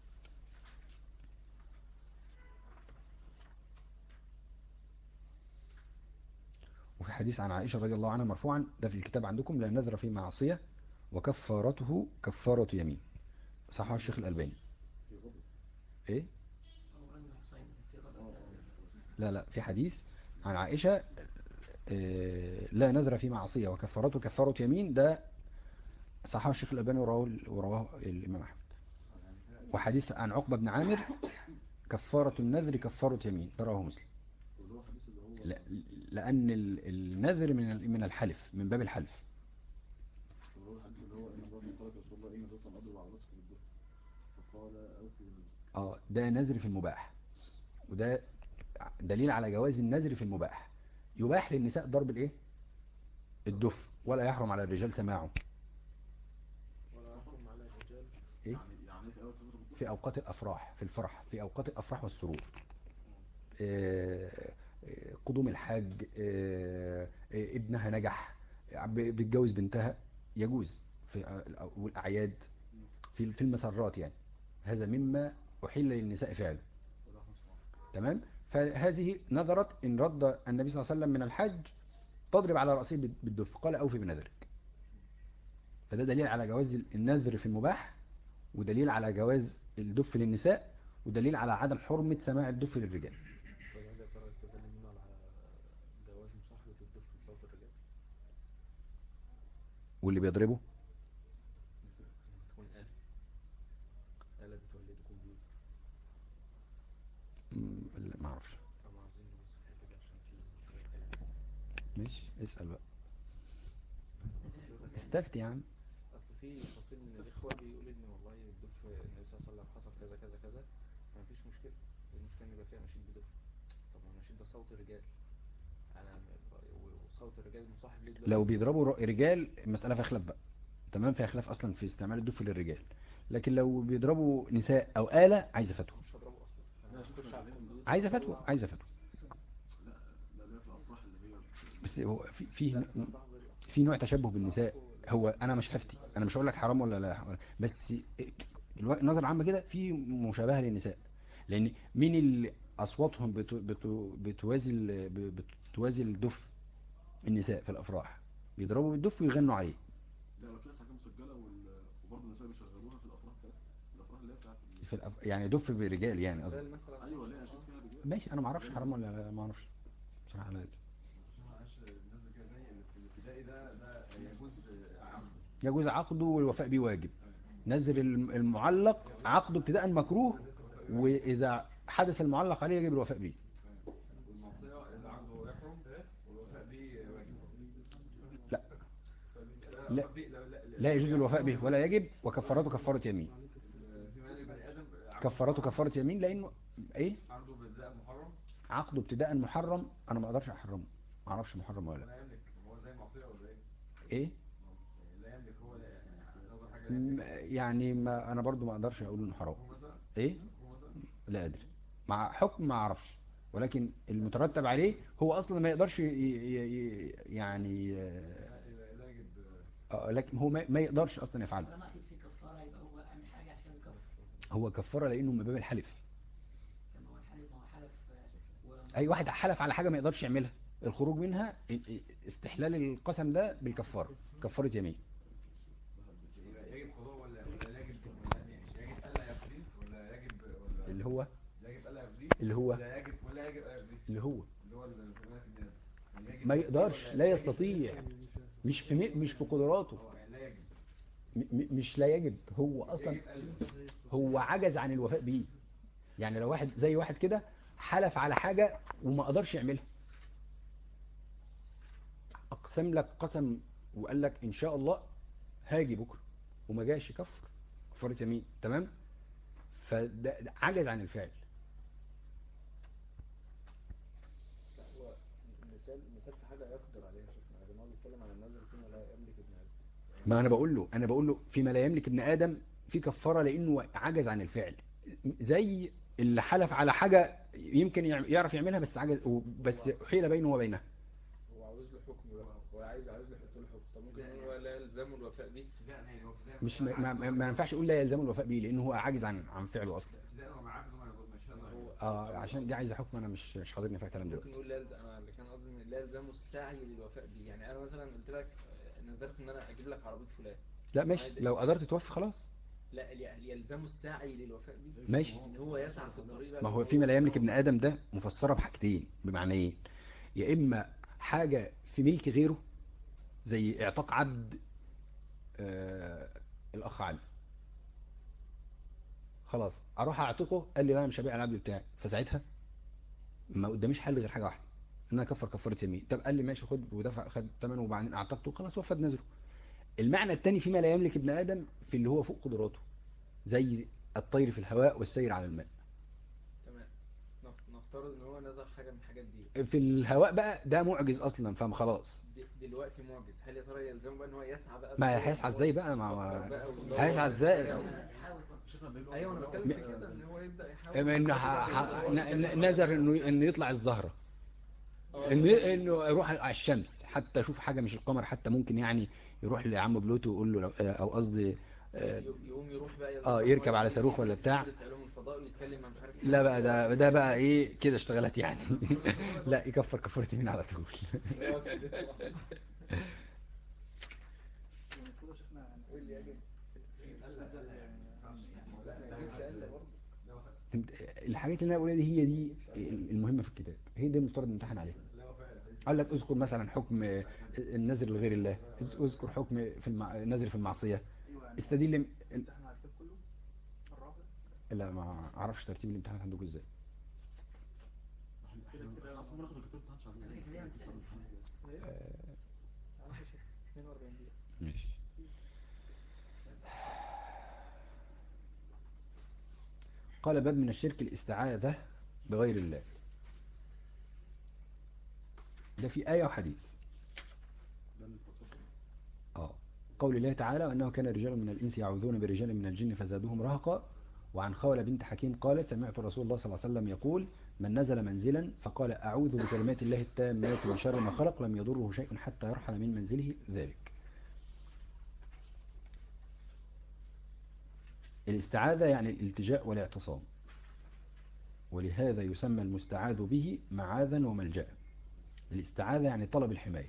وفي حديث عن عائشة رضي الله عنها مرفوعا ده في الكتاب عندكم لا نذر في معصية وكفارته كفارة يمين صححه الشيخ الألباني في غضب ايه عمران بن حسين في غضب لا لا في حديث عن عائشة آه، لا نذر في معصية وكفارته كفارة يمين ده صححه الشيخ الألباني ورواه ورواه الإمام أحمد وحديث عن عقبة بن عامر كفارة النذر كفارة يمين ده رواه مسلم واللي هو حديث اللي هو لا- لأن ال- النذر من ال- من الحلف من باب الحلف اللي هو الحديث اللي هو ان الله قالت رسول الله ان ذوقا اضرب على راسك بالدف فقال اوفي نذر اه ده نذر في المباح وده دليل على جواز النذر في المباح يباح للنساء ضرب الايه الدف ولا يحرم على الرجال سماعه ولا يحكم على الرجال إيه؟ يعني يعني في اول تضرب الدف في اوقات الافراح في الفرح في اوقات الافراح والسرور آه، آه، قدوم الحاج آه، آه، ابنها نجح ب- بتجوز بنتها يجوز في آه، والاعياد في في المسرات يعني هذا مما احل للنساء فعله ولا حصان تمام فهذه نظرت ان رد النبي صلى الله عليه وسلم من الحج تضرب على رأسه بال- بالدف قال اوفي بنذرك فده دليل على جواز النذر في المباح ودليل على جواز الدف للنساء ودليل على عدم حرمة سماع الدف للرجال فهل يا ترى يستدل منه على جواز مصاحبة الدف لصوت الرجال واللي بيضربه لما تكون آلة آلة بتولدكم بيوت مم، لا، ما اعرفش فما عاوزين نبص في الحتة دي عشان في شوية كلام ماشي اسأل بقى استفتي يا عم اصل في فصيل من الاخوه بيقول ان والله الدف النبي صلى الله عليه وسلم حصل كذا كذا كذا ما فيش مشكله إيه المشكله ان يبقى فيها نشيد بدف طب ما النشيد ده صوت الرجال انا وصوت الرجال مصاحب ليه دلوقتي لو بيضربوا ر- رجال المسألة فيها خلاف بقى تمام فيها خلاف اصلا في استعمال الدف للرجال لكن لو بيضربوا نساء او آلة عايزة فتوى مش هضربه اصلا لا شكرا عليهم عايزة فتوى عايزة فتوى لا لا لا في الافراح اللي هي بس هو في في لا الأفراح غير الأفراح. في نوع تشبه بالنساء هو انا مش هفتي انا مش هقول لك حرام ولا لا ولا- بس الو- النظرة العامة كده في مشابهة للنساء لان مين اللي اصواتهم بتو بتو بتوازي ال- ب- بتوازي الدف النساء في الافراح بيضربوا بالدف ويغنوا عليه لا لو في احكام مسجله وال- وبرضه النساء بيشغلوها في الافراح بتاعتهم الافراح اللي هي بتاعت ال- في الأف... يعني دف برجال يعني قصدي مثال مثلا ايوه ليه نشيد فيها رجال ماشي انا ما اعرفش حرام ولا لا ما اعرفش بصراحه لا أدري. معلش الناس كده زي اللي في الابتدائي ده ده يجوز عقد يجوز عقده والوفاء به واجب نزل الم- المعلق عقده ابتداء مكروه واذا حدث المعلق عليه يجب الوفاء به والمعصيه العقد هو يحرم والوفاء به واجب لا لا لا. في- لا لا لا لا يجوز الوفاء به ولا يجب وكفارته كفاره يمين في مال بني ادم عقد كفارته كفاره يمين لانه ايه عقده بالذات محرم عقده ابتداء محرم انا ما اقدرش احرمه ما اعرفش محرم ولا لا ولا يملك هو زي المعصيه ولا ايه؟ ايه لا يملك هو لا يعني نظر حاجه لا م- يملك يعني ما انا برضو ما اقدرش اقول انه حرام هو مثلا ايه هو مثلا لا ادري مع حكم ما اعرفش ولكن المترتب عليه هو اصلا ما يقدرش ي... ي... ي... يعني آه، لا لا يجب آه، لكن هو ما, ما يقدرش اصلا يفعله طالما اكيد في كفاره يبقى هو اعمل حاجه عشان يكفر هو كفاره لانه من باب الحلف لما هو الحلف ما هو حلف آه، و- اي واحد حلف على حاجه ما يقدرش يعملها الخروج منها ا- ا- استحلال القسم ده بالكفاره كفاره يمين يبقى يجب قضاء ولا ولا يجب يعني يجب الا يقضي ولا يجب ولا اللي هو يجب الا يقضي اللي هو ولا يجب ولا يجب الا يقضي اللي هو اللي هو اللي في بالك الناس يعني يجب ما يقضي يقدرش ولا لا يجب- يستطيع مش في م- مش في قدراته اه يعني لا يجب م- م- مش لا يجب هو اصلا يجب الا هو عجز عن الوفاء بيه يعني لو واحد زي واحد كده حلف على حاجة وما قدرش يعملها اقسم لك قسم وقال لك ان شاء الله هاجي بكرة وما جاش يكفر كفارة يمين تمام فده ده عجز عن الفعل لا هو مثال مثال في حاجة يقدر عليها شيخنا لكن هو بيتكلم عن النذر فيما لا يملك ابن آدم ما انا بقول له انا بقول له فيما لا يملك ابن ادم في كفاره لانه عجز عن الفعل زي اللي حلف على حاجه يمكن يعم- يعرف يعملها بس عجز بس حيل بينه وبينها هو عاوز له حكم بقى هو عايز عاوز له يحط له حكم طب ممكن يقول هو لا يلزمه الوفاء بيه ابتداء يعني هو ابتداء مش ما, ما, ما ينفعش يقول لا يلزم الوفاء به لانه هو عاجز عن عن فعله اصلا ابتداء هو عارف ان هو هيقول ما شاء الله هو اه عشان دي عايزه حكم انا مش مش حاضرني فيها كلام ممكن دلوقتي يقول لا يلزم انا اللي كان قصدي إن لا يلزمه السعي للوفاء بيه يعني انا مثلا قلت لك آه، نذرت ان انا اجيب لك عربيه فلان لا ماشي لو قدرت توفي خلاص لا ي- يلزمه السعي للوفاء بيه ماشي ان هو يسعى في الطريق بقى ما إن هو فيما لا يملك ابن ادم ده مفسره بحاجتين بمعنى ايه يا اما حاجه في ملك غيره زي اعتاق عبد آه الاخ علي خلاص اروح اعتقه قال لي لا أنا مش هبيع العبد بتاعي فساعتها ما قداميش حل غير حاجه واحده ان انا اكفر كفاره يمين طب قال لي ماشي خد ودفع خد ثمنه وبعدين اعتقته خلاص وفى بنذره المعنى الثاني فيما لا يملك ابن ادم في اللي هو فوق قدراته زي الطير في الهواء والسير على الماء تمام نف- نفترض ان هو نذر حاجه من الحاجات دي في الهواء بقى ده معجز اصلا فما خلاص د- دلوقتي معجز هل يا ترى يلزمه بقى ان هو يسعى بقى ما في إن هو- هيسعى ازاي بقى ما يفكر ما- بقى ويدور هيسعى ازاي شيخنا ده اللي هو- ايوه انا بتكلم في كده ان هو يبدا يحاول إما انه ح- ح- ن- ن- نذر انه انه يطلع الزهره آه، انه انه يروح على الشمس حتى يشوف حاجه مش القمر حتى ممكن يعني يروح لعم بلوتو ويقول له لو- او قصدي آه، ي- يقوم يروح بقى آه، يظبط يركب إن هو على يدرس- صاروخ ولا بتاع. يدرس علوم الفضاء ويتكلم عن مش عارف لا بقى ده ده بقى ايه كده اشتغلت يعني لا يكفر كفاره يمين على طول المفروض يا شيخنا يعني ايه اللي يجب نبدأ يعني لا ما يجيبش الا برضه الحاجات اللي انا بقولها دي هي دي المهمه في الكتاب هي دي المفترض نمتحن عليها قال لك اذكر مثلا حكم النذر لغير الله اذكر حكم في المع... النذر في المعصيه ايوه يعني استدل امتحان على الكتاب كله مرة واحدة لا ما اعرفش ترتيب الامتحانات عندكم ازاي احنا احنا اصلا بناخد الكتاب بتاعنا شغالين آه، عارف يا شيخ 42 دقيقة ماشي قال باب من الشرك الاستعاذة بغير الله ده في آية وحديث ده اللي اتفضل اه قول الله تعالى وأنه كان رجال من الإنس يعوذون برجال من الجن فزادوهم رهقا وعن خولة بنت حكيم قالت سمعت رسول الله صلى الله عليه وسلم يقول من نزل منزلا فقال أعوذ بكلمات الله التامات من شر ما خلق لم يضره شيء حتى يرحل من منزله ذلك الاستعاذة يعني الالتجاء والاعتصام ولهذا يسمى المستعاذ به معاذا وملجأ الاستعاذة يعني طلب الحماية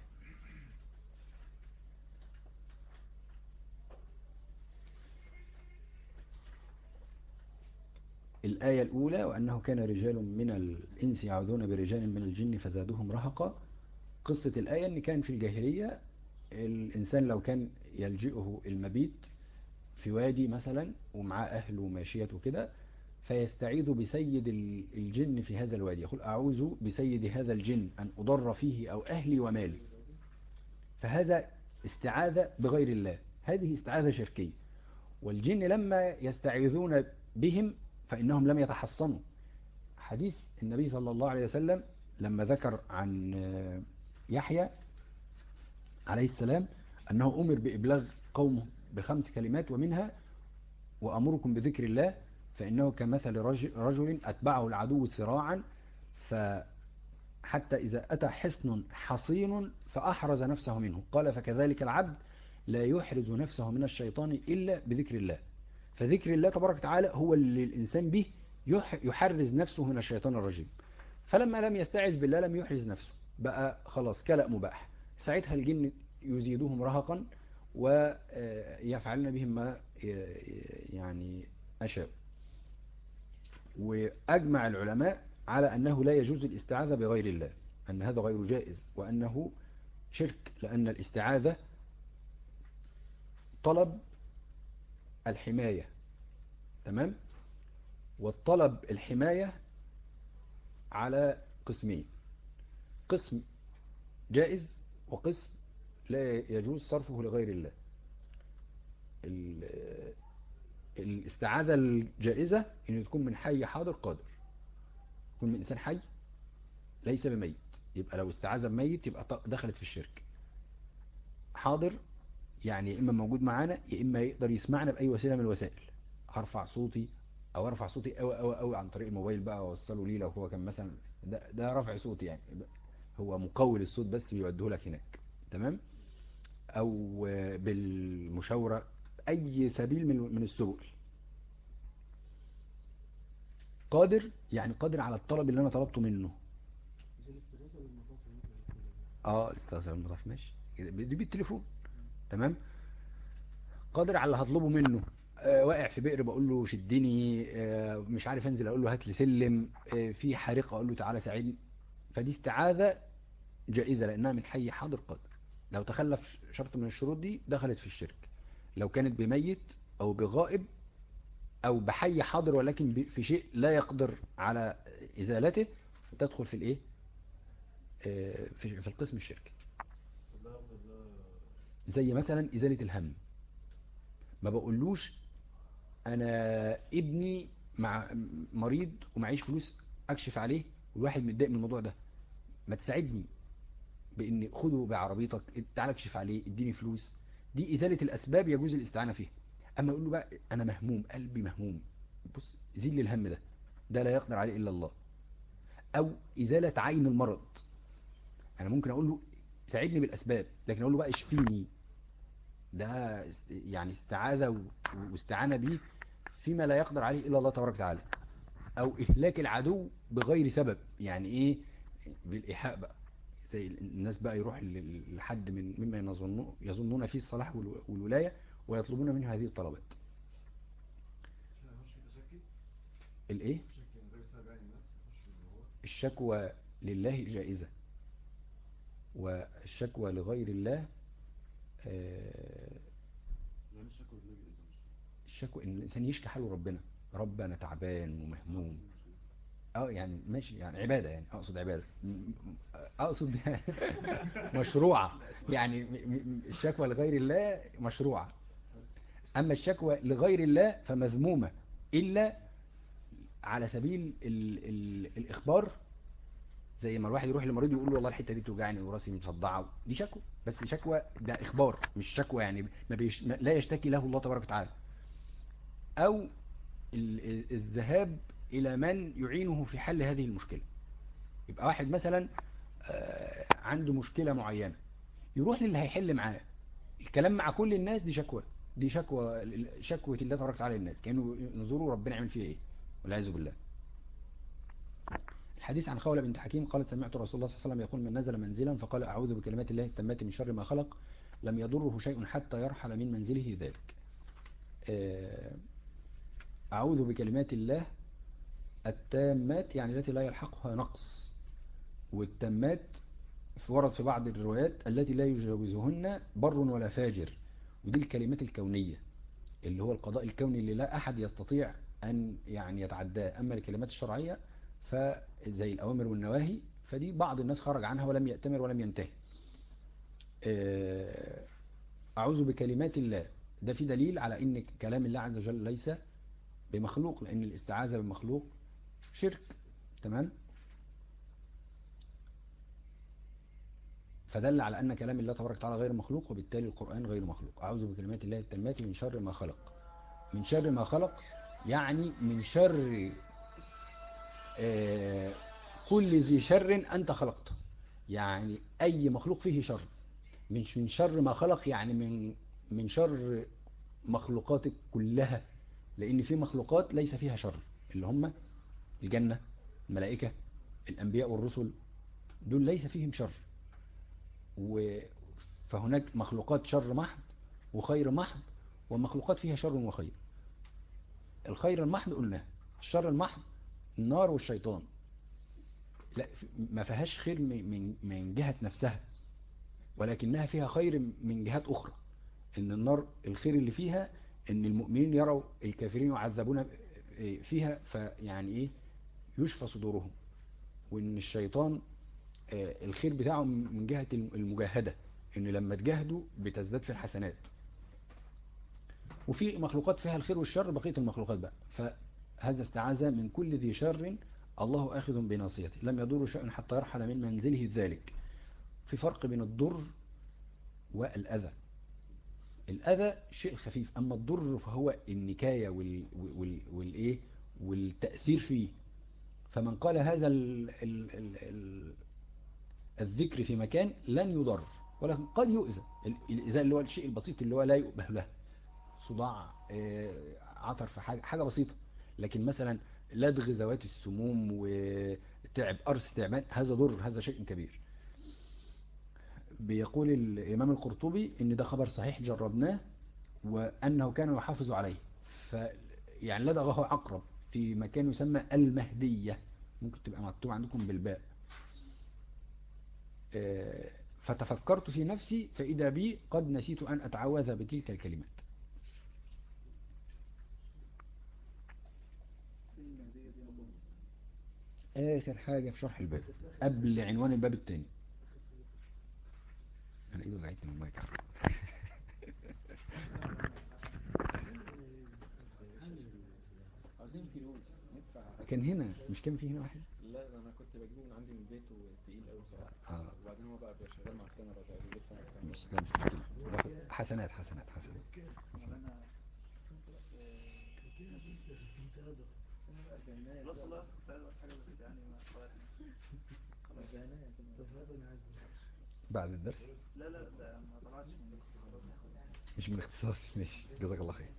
الآية الأولى وأنه كان رجال من الإنس يعوذون برجال من الجن فزادوهم رهقا قصة الآية أن كان في الجاهلية الإنسان لو كان يلجئه المبيت في وادي مثلا ومعاه أهل وماشية وكده فيستعيذ بسيد ال- الجن في هذا الوادي يقول أعوذ بسيد هذا الجن أن أضر فيه أو أهلي ومالي فهذا استعاذة بغير الله هذه استعاذة شركية والجن لما يستعيذون بهم فإنهم لم يتحصنوا حديث النبي صلى الله عليه وسلم لما ذكر عن آه، يحيى عليه السلام أنه أمر بإبلاغ قومه بخمس كلمات ومنها وأمركم بذكر الله فإنه كمثل رجل, رجل أتبعه العدو سراعا فحتى إذا أتى حصن حصين فأحرز نفسه منه قال فكذلك العبد لا يحرز نفسه من الشيطان إلا بذكر الله فذكر الله تبارك وتعالى هو اللي الإنسان به يح- يحرز نفسه من الشيطان الرجيم فلما لم يستعذ بالله لم يحرز نفسه بقى خلاص كلأ مباح ساعتها الجن يزيدهم رهقا ويفعلن بهم ما ي- يعني أشاء وأجمع العلماء على أنه لا يجوز الاستعاذة بغير الله أن هذا غير جائز وأنه شرك لأن الاستعاذة طلب الحماية تمام والطلب الحماية على قسمين قسم جائز وقسم لا يجوز صرفه لغير الله ال- الاستعاذة الجائزة ان تكون من حي حاضر قادر يكون من انسان حي ليس بميت يبقى لو استعاذ بميت يبقى ط- دخلت في الشرك حاضر يعني يا اما موجود معانا يا اما يقدر يسمعنا باي وسيله من الوسائل هرفع صوتي او ارفع صوتي قوي قوي قوي عن طريق الموبايل بقى واوصله ليه لو هو كان مثلا ده, ده رفع صوتي يعني هو مقول الصوت بس بيوديه لك هناك تمام او بالمشاورة اي سبيل من من السبل قادر يعني قادر على الطلب اللي انا طلبته منه زي الاستغاثة بالمطاف مثلا اه الاستغاثة بالمضاف ماشي دي بالتليفون تمام قادر على اللي هطلبه منه آه واقع في بئر بقول له شدني آه مش عارف انزل اقول له هات لي سلم آه في حريقه اقول له تعالى ساعدني فدي استعاذة جائزة لانها من حي حاضر قادر لو تخلف شرط من الشروط دي دخلت في الشرك لو كانت بميت او بغائب او بحي حاضر ولكن ب- في شيء لا يقدر على ازالته تدخل في الايه آه، في في القسم الشركي لا لا زي مثلا ازالة الهم ما بقولوش انا ابني مع مريض ومعيش فلوس اكشف عليه والواحد متضايق من الموضوع ده ما تساعدني بان خده بعربيتك تعالى اكشف عليه اديني فلوس دي ازالة الاسباب يجوز الاستعانة فيها اما اقول له بقى انا مهموم قلبي مهموم بص زيل الهم ده ده لا يقدر عليه الا الله او ازالة عين المرض انا ممكن اقول له ساعدني بالاسباب لكن اقول له بقى اشفيني ده است- يعني استعاذة و- واستعانة بيه فيما لا يقدر عليه الا الله تبارك وتعالى او اهلاك العدو بغير سبب يعني ايه بالايحاء بقى زي الناس بقى يروح ل- لحد من مما يظنون يظنون فيه الصلاح والو- والولاية ويطلبون منه هذه الطلبات عشان يخش في تشكي الايه تشكي من غير سبب يعني الناس يخش في اللي هو الشكوى لله جائزة والشكوى لغير الله آه، يعني الشكوى بالله جائزة مش الشكوى ان الانسان يشكي حاله ربنا رب انا تعبان ومهموم مش جائزة. اه يعني ماشي يعني عبادة يعني اقصد عبادة م- م- اقصد مشروعة يعني م- م- الشكوى لغير الله مشروعة اما الشكوى لغير الله فمذمومة الا على سبيل ال ال الاخبار زي ما الواحد يروح لمريض يقول له والله الحته دي بتوجعني وراسي مصدعه دي شكوى بس شكوى ده اخبار مش شكوى يعني ما بيش ما- لا يشتكي له الله تبارك وتعالى او ال- ال- الذهاب الى من يعينه في حل هذه المشكله يبقى واحد مثلا آه، عنده مشكله معينه يروح للي هيحل معاه الكلام مع كل الناس دي شكوى دي شكوى شكوى الله تبارك وتعالى للناس كانوا ينظروا ربنا يعمل فيها ايه والعياذ بالله الحديث عن خولة بنت حكيم قالت سمعت رسول الله صلى الله عليه وسلم يقول من نزل منزلا فقال أعوذ بكلمات الله التامات من شر ما خلق لم يضره شيء حتى يرحل من منزله ذلك آه، أعوذ بكلمات الله التامات يعني التي لا يلحقها نقص والتامات ورد في بعض الروايات التي لا يجاوزهن بر ولا فاجر ودي الكلمات الكونية اللي هو القضاء الكوني اللي لا أحد يستطيع أن يعني يتعداه أما الكلمات الشرعية فزي الأوامر والنواهي فدي بعض الناس خرج عنها ولم يأتمر ولم ينتهي آه، أعوذ بكلمات الله ده في دليل على أن كلام الله عز وجل ليس بمخلوق لأن الاستعاذة بمخلوق شرك تمام فدل على أن كلام الله تبارك وتعالى غير مخلوق وبالتالي القرآن غير مخلوق أعوذ بكلمات الله التامات من شر ما خلق من شر ما خلق يعني من شر آه، كل ذي شر أنت خلقته يعني أي مخلوق فيه شر مش من شر ما خلق يعني من من شر مخلوقاتك كلها لأن في مخلوقات ليس فيها شر اللي هم الجنة الملائكة الأنبياء والرسل دول ليس فيهم شر و- فهناك مخلوقات شر محض وخير محض ومخلوقات فيها شر وخير الخير المحض قلناه الشر المحض النار والشيطان لا ف- ما فيهاش خير من من من جهة نفسها ولكنها فيها خير من جهات أخرى إن النار الخير اللي فيها إن المؤمنين يروا الكافرين يعذبون فيها فيعني إيه يشفى صدورهم وإن الشيطان آه، الخير بتاعه من جهة المجاهدة إن لما تجاهدوا بتزداد في الحسنات وفي مخلوقات فيها الخير والشر بقية المخلوقات بقى فهذا استعاذ من كل ذي شر الله آخذ بناصيته لم يضر شيء حتى يرحل من منزله ذلك في فرق بين الضر والأذى الأذى شيء خفيف أما الضر فهو النكاية وال... وال... والإيه والتأثير فيه فمن قال هذا ال... ال... ال... ال... الذكر في مكان لن يضر ولكن قد يؤذى الإذاء اللي هو الشيء البسيط اللي هو لا يؤبه له صداع آه، عطر في حاجة, حاجة بسيطة لكن مثلا لدغ ذوات السموم وتعب أرس تعبان هذا ضر هذا شيء كبير بيقول الإمام القرطبي إن ده خبر صحيح جربناه وأنه كان يحافظ عليه ف يعني لدغه عقرب في مكان يسمى المهدية ممكن تبقى مكتوب عندكم بالباء آه، فتفكرت في نفسي فإذا بي قد نسيت أن أتعوذ بتلك الكلمات فين المهدية دي يا أبو؟ آخر حاجة في شرح الباب قبل عنوان الباب التاني أنا إيده وجعتني من المايك عارف. عاوزين فلوس ندفع كان هنا مش كان في هنا واحد لا ده انا كنت بجيبه من عندي من البيت وتقيل قوي بصراحه آه. وبعدين هو بقى شغال مع الكاميرا بقى بيلف مع الكاميرا مش لا مش مشكلة باخد حسنات حسنات حسنات مولانا انا بقى الجنات لا والله كنت عايز اقول حاجة بس يعني ما خلاص بعد الدرس لا لا ده ما طلعتش من الاختبارات مش من اختصاص ماشي جزاك الله خير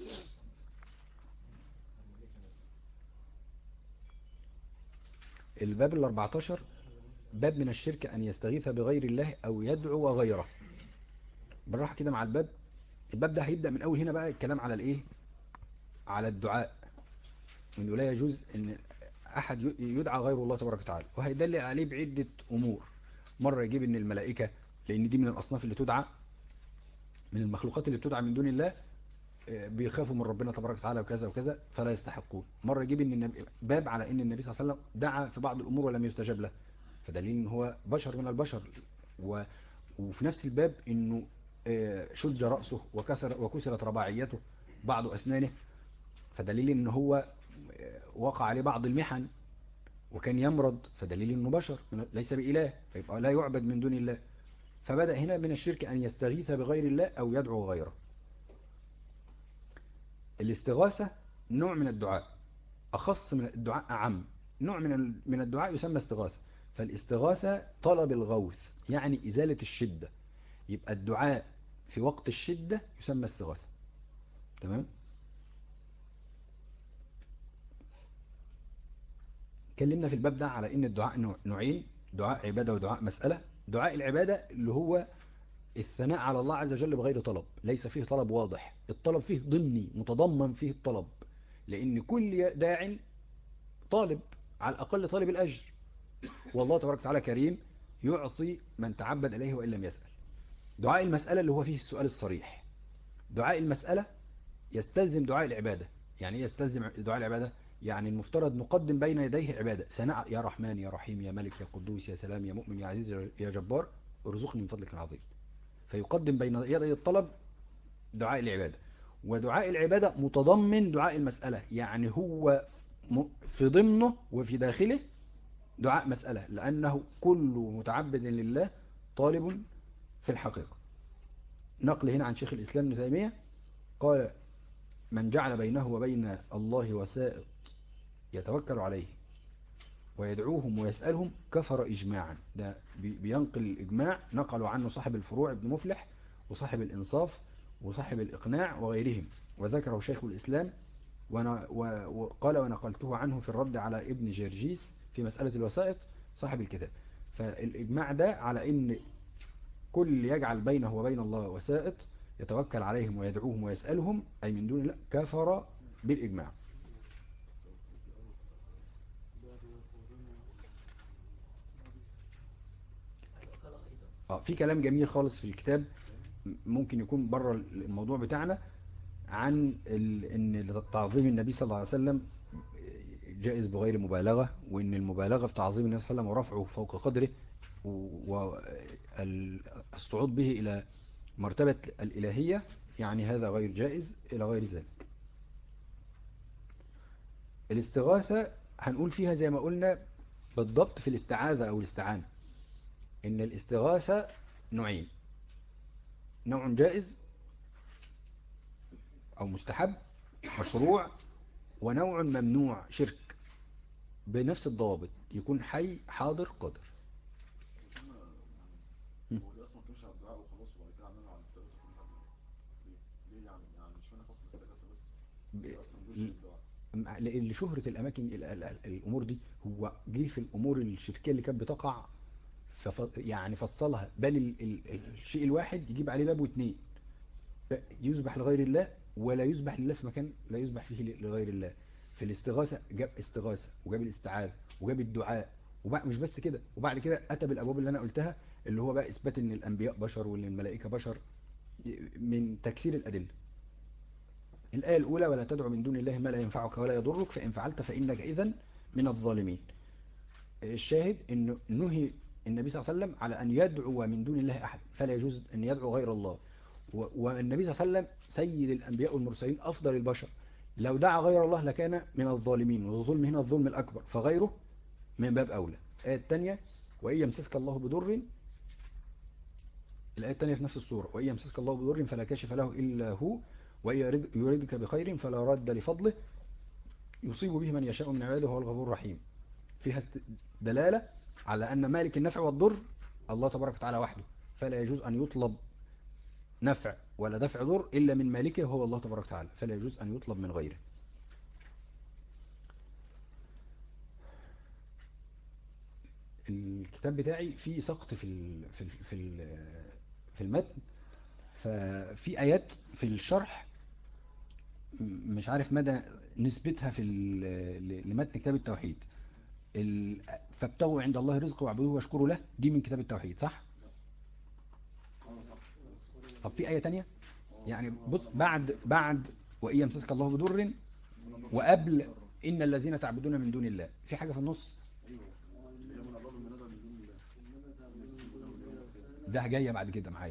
الباب ال 14 باب من الشرك أن يستغيث بغير الله أو يدعو غيره بالراحة كده مع الباب الباب ده هيبدأ من أول هنا بقى الكلام على الإيه على الدعاء إنه لا يجوز إن أحد ي- يدعى غير الله تبارك وتعالى وهيدل عليه بعدة أمور مرة يجيب إن الملائكة لأن دي من الأصناف اللي تدعى من المخلوقات اللي بتدعى من دون الله آه، بيخافوا من ربنا تبارك وتعالى وكذا وكذا فلا يستحقون مرة يجيب ان النبي باب على ان النبي صلى الله عليه وسلم دعا في بعض الامور ولم يستجاب له فدليل ان هو بشر من البشر و وفي نفس الباب انه آه، شج رأسه وكسر وكسرت رباعيته بعض اسنانه فدليل ان هو آه، وقع عليه بعض المحن وكان يمرض فدليل انه بشر من- ليس بإله فيبقى لا يعبد من دون الله فبدأ هنا من الشرك أن يستغيث بغير الله أو يدعو غيره الاستغاثة نوع من الدعاء أخص من الدعاء أعم نوع من ال- من الدعاء يسمى استغاثة فالاستغاثة طلب الغوث يعني إزالة الشدة يبقى الدعاء في وقت الشدة يسمى استغاثة تمام اتكلمنا في الباب ده على ان الدعاء نوع- نوعين دعاء عبادة ودعاء مسألة دعاء العبادة اللي هو الثناء على الله عز وجل بغير طلب ليس فيه طلب واضح الطلب فيه ضمني متضمن فيه الطلب لأن كل داع طالب على الأقل طالب الأجر والله تبارك وتعالى كريم يعطي من تعبد إليه وإن لم يسأل دعاء المسألة اللي هو فيه السؤال الصريح دعاء المسألة يستلزم دعاء العبادة يعني ايه يستلزم دعاء العبادة يعني المفترض نقدم بين يديه عبادة سناء يا رحمن يا رحيم يا ملك يا قدوس يا سلام يا مؤمن يا عزيز يا جبار ارزقني من فضلك العظيم فيقدم بين يدي الطلب دعاء العبادة ودعاء العبادة متضمن دعاء المسألة يعني هو م- في ضمنه وفي داخله دعاء مسألة لأنه كل متعبد لله طالب في الحقيقة نقل هنا عن شيخ الإسلام ابن تيمية قال من جعل بينه وبين الله وسائط يتوكل عليه ويدعوهم ويسألهم كفر إجماعا ده بي- بينقل الإجماع نقلوا عنه صاحب الفروع ابن مفلح وصاحب الإنصاف وصاحب الإقناع وغيرهم وذكره شيخ الإسلام ون- و- وقال ونقلته عنه في الرد على ابن جرجيس في مسألة الوسائط صاحب الكتاب فالإجماع ده على إن كل يجعل بينه وبين الله وسائط يتوكل عليهم ويدعوهم ويسألهم أي من دون الله كفر بالإجماع اه في كلام جميل خالص في الكتاب م- ممكن يكون بره الموضوع بتاعنا عن ال... ان تعظيم النبي صلى الله عليه وسلم جائز بغير مبالغة وان المبالغة في تعظيم النبي صلى الله عليه وسلم ورفعه فوق قدره والصعود به الى مرتبة الإلهية يعني هذا غير جائز إلى غير ذلك الاستغاثة هنقول فيها زي ما قلنا بالضبط في الاستعاذة أو الاستعانة إن الاستغاثة نوعين نوع جائز أو مستحب مشروع ونوع ممنوع شرك بنفس الضوابط يكون حي حاضر قادر ثم يعني هو ليه اصلا ما كانش على الدعاء وخلاص وبعد كده عملنا على الاستغاثه كلها ليه؟ ليه يعني يعني مش معنى خاص الاستغاثه بس ليه اصلا جزء من الدعاء مع- لشهرة الأماكن ال- ال- ال- الأمور دي هو جه في الأمور الشركية اللي كانت بتقع فف يعني فصلها بل ال ال الشيء الواحد يجيب عليه باب واثنين ب- يذبح لغير الله ولا يذبح لله في مكان لا يذبح فيه ل- لغير الله في الاستغاثة جاب استغاثة وجاب الاستعاذة وجاب الدعاء وبعد مش بس كده وبعد كده أتى بالأبواب اللي أنا قلتها اللي هو بقى إثبات إن الأنبياء بشر وإن الملائكة بشر من تكسير الأدلة الآية الأولى ولا تدعو من دون الله ما لا ينفعك ولا يضرك فإن فعلت فإنك إذن من الظالمين الشاهد أنه نهي النبي صلى الله عليه وسلم على أن يدعو من دون الله أحد فلا يجوز أن يدعو غير الله و- والنبي صلى الله عليه وسلم سيد الأنبياء والمرسلين أفضل البشر لو دعا غير الله لكان من الظالمين والظلم هنا الظلم الأكبر فغيره من باب أولى الآية الثانية وإن يمسسك الله بضر الآية الثانية في نفس السورة وإن يمسسك الله بضر فلا كاشف له إلا هو وإن يرد- يردك بخير فلا رد لفضله يصيب به من يشاء من عباده وهو الغفور الرحيم فيها است- دلالة على أن مالك النفع والضر الله تبارك وتعالى وحده فلا يجوز أن يطلب نفع ولا دفع ضر إلا من مالكه وهو الله تبارك وتعالى فلا يجوز أن يطلب من غيره الكتاب بتاعي فيه سقط في ال في ال في ال في المتن ففي آيات في الشرح م- مش عارف مدى نسبتها في ال- ل- لمتن كتاب التوحيد ال- فابتغوا عند الله رزق واعبدوه واشكروا له دي من كتاب التوحيد صح طب في آية تانية يعني بص بعد بعد وإن يمسسك الله بضر وقبل إن الذين تعبدون من دون الله في حاجة في النص ايوه هي من اضل من ندى من دون الله ده جاية بعد كده معايا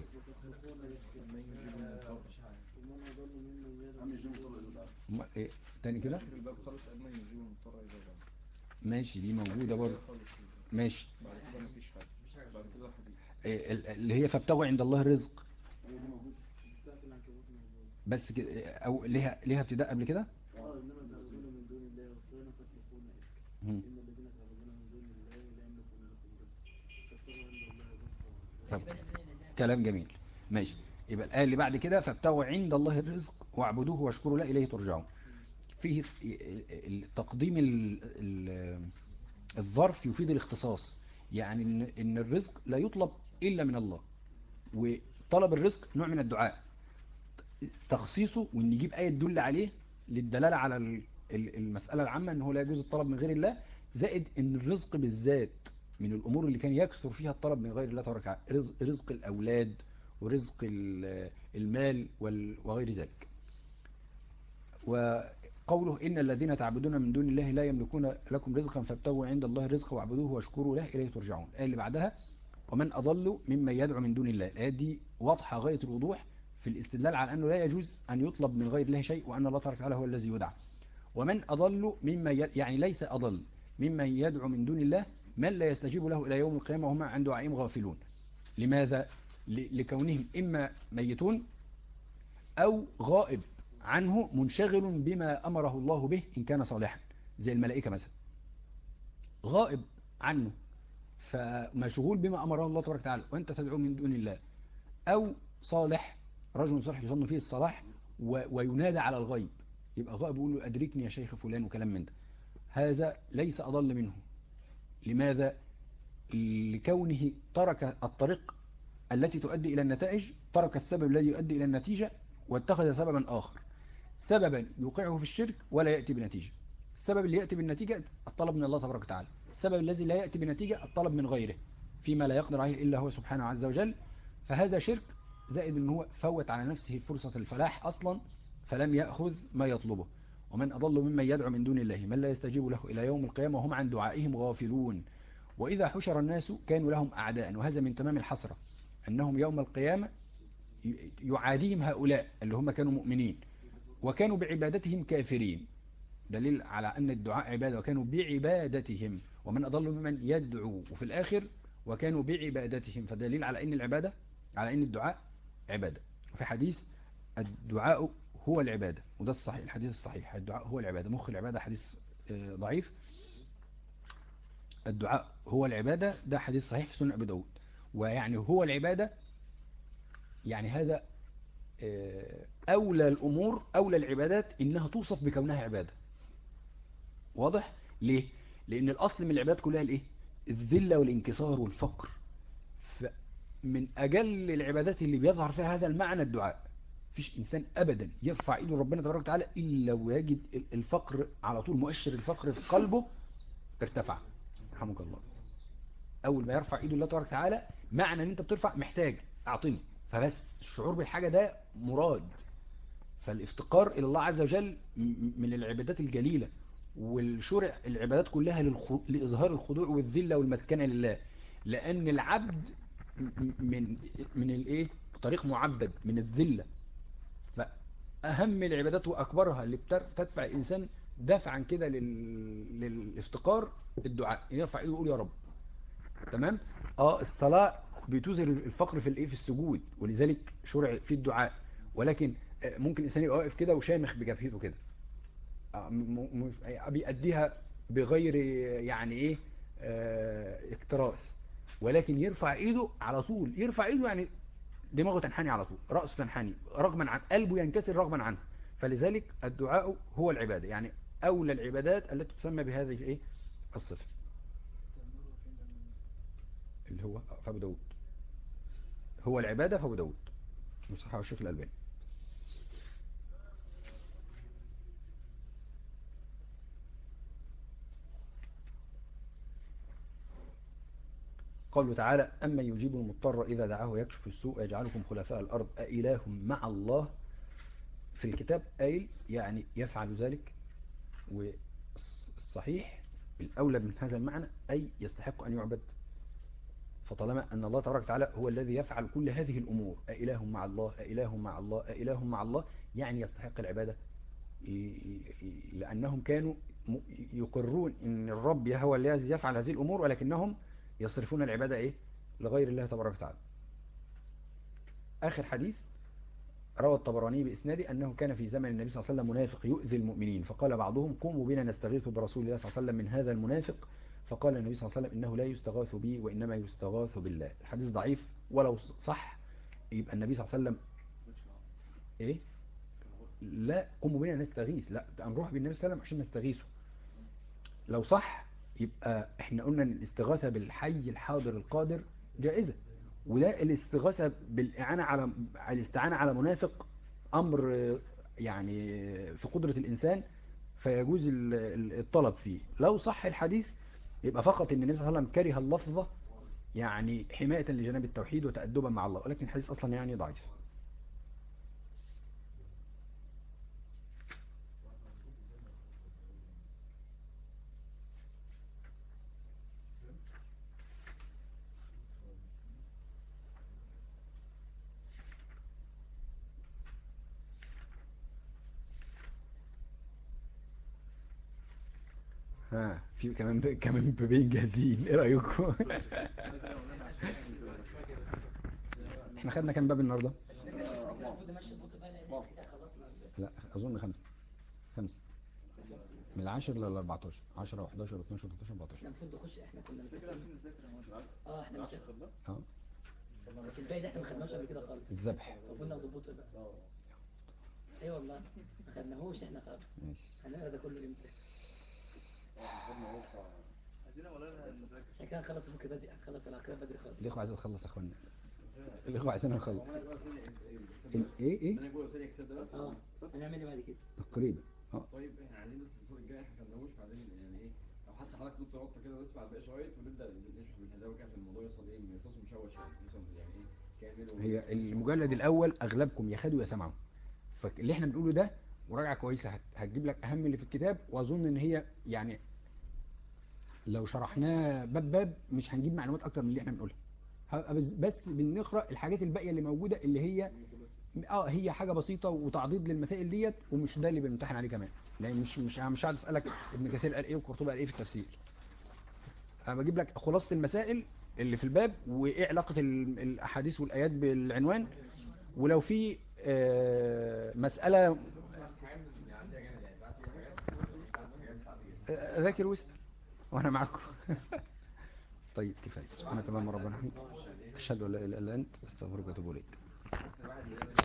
أم يجيب مضطر إذا دعا أمال إيه تاني كده آخر الباب خالص أدنى يجيب المضطر إذا دعا ماشي دي موجودة برضه خالص ماشي بعد كده مفيش حاجة بعد كده الحديث إيه ال- اللي هي فابتغوا عند الله الرزق هي دي موجودة بتاعت العنكبوت موجود بس كده او ليها ليها ابتداء قبل كده اه انما تعبدون من دون الله وصينا فتلقون اسكا مم. ان الذين تعبدون من دون الله لا يملكون لكم رزقا فابتغوا عند الله الرزق طب كلام جميل ماشي يبقى الآية اللي بعد كده فابتغوا عند الله الرزق واعبدوه واشكروا له إليه ترجعون فيه تقديم ال- ال- الظرف يفيد الاختصاص يعني إن إن الرزق لا يطلب إلا من الله وطلب الرزق نوع من الدعاء تخصيصه وإن يجيب آية تدل عليه للدلالة على ال- ال- المسألة العامة أنه لا يجوز الطلب من غير الله زائد أن الرزق بالذات من الأمور اللي كان يكثر فيها الطلب من غير الله تبارك وتعالى رزق, رزق الأولاد ورزق ال- المال وال- وغير ذلك وقوله إن الذين تعبدون من دون الله لا يملكون لكم رزقا فابتغوا عند الله الرزق واعبدوه واشكروا له إليه ترجعون الآية اللي بعدها ومن أضل ممن يدعو من دون الله الآيات دي واضحة غاية الوضوح في الاستدلال على أنه لا يجوز أن يطلب من غير الله شيء وأن الله تبارك وتعالى هو الذي يدعى ومن أضل ممن ي... يعني ليس أضل ممن يدعو من دون الله من لا يستجيب له إلى يوم القيامة وهم عن دعائهم غافلون لماذا؟ ل... لكونهم إما ميتون أو غائب عنه منشغل بما أمره الله به إن كان صالحا زي الملائكة مثلا غائب عنه فمشغول بما أمره الله تبارك وتعالى وأنت تدعو من دون الله أو صالح رجل صالح يظن فيه الصلاح و... وينادى على الغيب يبقى غائب يقول له أدركني يا شيخ فلان وكلام من ده هذا ليس أضل منه لماذا؟ لكونه ترك الطريق التي تؤدي إلى النتائج ترك السبب الذي يؤدي إلى النتيجة واتخذ سببا آخر سببا يوقعه في الشرك ولا يأتي بنتيجة السبب اللي يأتي بالنتيجة الطلب من الله تبارك وتعالى السبب الذي لا يأتي بنتيجة الطلب من غيره فيما لا يقدر عليه إلا هو سبحانه عز وجل فهذا شرك زائد أنه هو فوت على نفسه فرصة الفلاح أصلا فلم يأخذ ما يطلبه ومن أضل ممن يدعو من دون الله من لا يستجيب له إلى يوم القيامة وهم عن دعائهم غافلون وإذا حشر الناس كانوا لهم أعداء وهذا من تمام الحسرة أنهم يوم القيامة ي- يعاديهم هؤلاء اللي هم كانوا مؤمنين وكانوا بعبادتهم كافرين دليل على أن الدعاء عبادة وكانوا بعبادتهم ومن أضل ممن يدعو وفي الآخر وكانوا بعبادتهم فدليل على أن العبادة على أن الدعاء عبادة وفي حديث الدعاء هو العبادة وده الصحيح الحديث الصحيح الدعاء هو العبادة مخ العبادة حديث آه، ضعيف الدعاء هو العبادة ده حديث صحيح في سنة أبي داود ويعني هو العبادة يعني هذا آه، أولى الأمور أولى العبادات إنها توصف بكونها عبادة واضح؟ ليه؟ لأن الأصل من العبادات كلها الإيه؟ الذلة والانكسار والفقر فمن أجل العبادات اللي بيظهر فيها هذا المعنى الدعاء فيش إنسان أبدا يرفع إيده ربنا تبارك وتعالى إلا ويجد الفقر على طول مؤشر الفقر في قلبه ارتفع رحمك الله أول ما يرفع إيده الله تبارك وتعالى معنى أن أنت بترفع محتاج أعطني فبس الشعور بالحاجة ده مراد فالافتقار إلى الله عز وجل م- من العبادات الجليلة والشرع العبادات كلها للخ... لإظهار الخضوع والذلة والمسكنة لله لأن العبد م- م- من من الإيه طريق معبد من الذلة فأهم العبادات وأكبرها اللي بتر- بتدفع الإنسان دفعا كده لل... للافتقار الدعاء يرفع إيده ويقول يا رب تمام اه الصلاة بتظهر الفقر في الايه في السجود ولذلك شرع في الدعاء ولكن آه، ممكن الانسان يبقى واقف كده وشامخ بجبهته كده آه، م- م- م- بيأديها بغير يعني ايه آه، اكتراث ولكن يرفع ايده على طول يرفع ايده يعني دماغه تنحني على طول رأسه تنحني رغما عن قلبه ينكسر رغما عنه فلذلك الدعاء هو العبادة يعني أولى العبادات التي تسمى بهذه الايه الصفة النور فين ده من- اللي هو في ابو داود هو العبادة في ابو داود مصحح الشيخ الألباني قوله تعالى أما يجيب المضطر إذا دعاه ويكشف السوء يجعلكم خلفاء الأرض أإله مع الله في الكتاب قايل يعني يفعل ذلك والصحيح الأولى من هذا المعنى أي يستحق أن يعبد فطالما أن الله تبارك وتعالى هو الذي يفعل كل هذه الأمور أإله مع الله أإله مع الله أإله مع الله يعني يستحق العبادة ي- ي- لأنهم كانوا م- يقرون أن الرب هو الذي يفعل هذه الأمور ولكنهم يصرفون العبادة إيه لغير الله تبارك وتعالى آخر حديث روى الطبراني بإسناده أنه كان في زمن النبي صلى الله عليه وسلم منافق يؤذي المؤمنين فقال بعضهم قوموا بنا نستغيث برسول الله صلى الله عليه وسلم من هذا المنافق فقال النبي صلى الله عليه وسلم إنه لا يستغاث بي وإنما يستغاث بالله الحديث ضعيف ولو صح يبقى النبي صلى الله عليه وسلم إيه لا قوموا بنا نستغيث لا ده نروح بالنبي صلى الله عليه وسلم عشان نستغيثه لو صح يبقى احنا قلنا ان الاستغاثة بالحي الحاضر القادر جائزة وده الاستغاثة بالإعانة على الاستعانة على منافق أمر آه، يعني في قدرة الإنسان فيجوز ال- ال- الطلب فيه لو صح الحديث يبقى فقط ان النبي صلى الله عليه وسلم كره اللفظة يعني حماية لجناب التوحيد وتأدبا مع الله ولكن الحديث أصلا يعني ضعيف ها في كمان ب... كمان بابين جاهزين ايه رايكم احنا خدنا كام باب النهارده المفروض نمشي البطء بقى لان احنا كده خلصنا لا اظن خمسة خمسة من العاشر لل 14 10 و11 و12 و13 14 احنا المفروض نخش احنا كنا الفكرة متفقين عايزين نذاكر يا ماشي اه احنا العشر متفقين خدناه؟ اه بس الباقي ده احنا ما خدناش قبل كده خالص الذبح المفروض ناخد البطء بقى ايه والله ما خدناهوش احنا خالص ماشي هنقرا ده كله امتى عايزين يا مولانا نذاكر احنا كده هنخلص البوك بدري هنخلص العقيدة بدري خالص الاخوة عايزة تخلص يا اخوانا الاخوة عايزين نخلص ال- ايه ايه انا بقول تاني الكتاب ده بس اه هنعمل ايه بعد كده تقريبا اه طيب احنا عايزين بس الدكتور الجاي احنا خدناهوش بعدين يعني ايه لو حتى حضرتك دكتور نقطه كده ونسمع الباقي شويه ونبدا نشرح من الهداوه كده عشان الموضوع يوصل ايه يوصل مشوش يعني يوصل يعني ايه كامل و- هي المجلد الاول اغلبكم يا خدوا يا سمعوا فاللي احنا بنقوله ده مراجعة كويسة هت- هتجيب لك اهم اللي في الكتاب واظن ان هي يعني لو شرحناه باب باب مش هنجيب معلومات اكتر من اللي احنا بنقولها هبقى بس- بس بنقرا الحاجات الباقيه اللي موجوده اللي هي اه هي حاجه بسيطه وتعضيد للمسائل ديت ومش ده اللي بنمتحن عليه كمان لان مش مش مش هقعد اسالك ابن كثير قال ايه وقرطبي قال ايه في التفسير انا بجيب لك خلاصه المسائل اللي في الباب وايه علاقه ال- الاحاديث والايات بالعنوان ولو في آه، مساله آه، ذاكر وسط وانا معاكم طيب كفايه سبحانك اللهم ربنا وبحمدك اشهد ان لا اله الا انت استغفرك واتوب اليك بس الواحد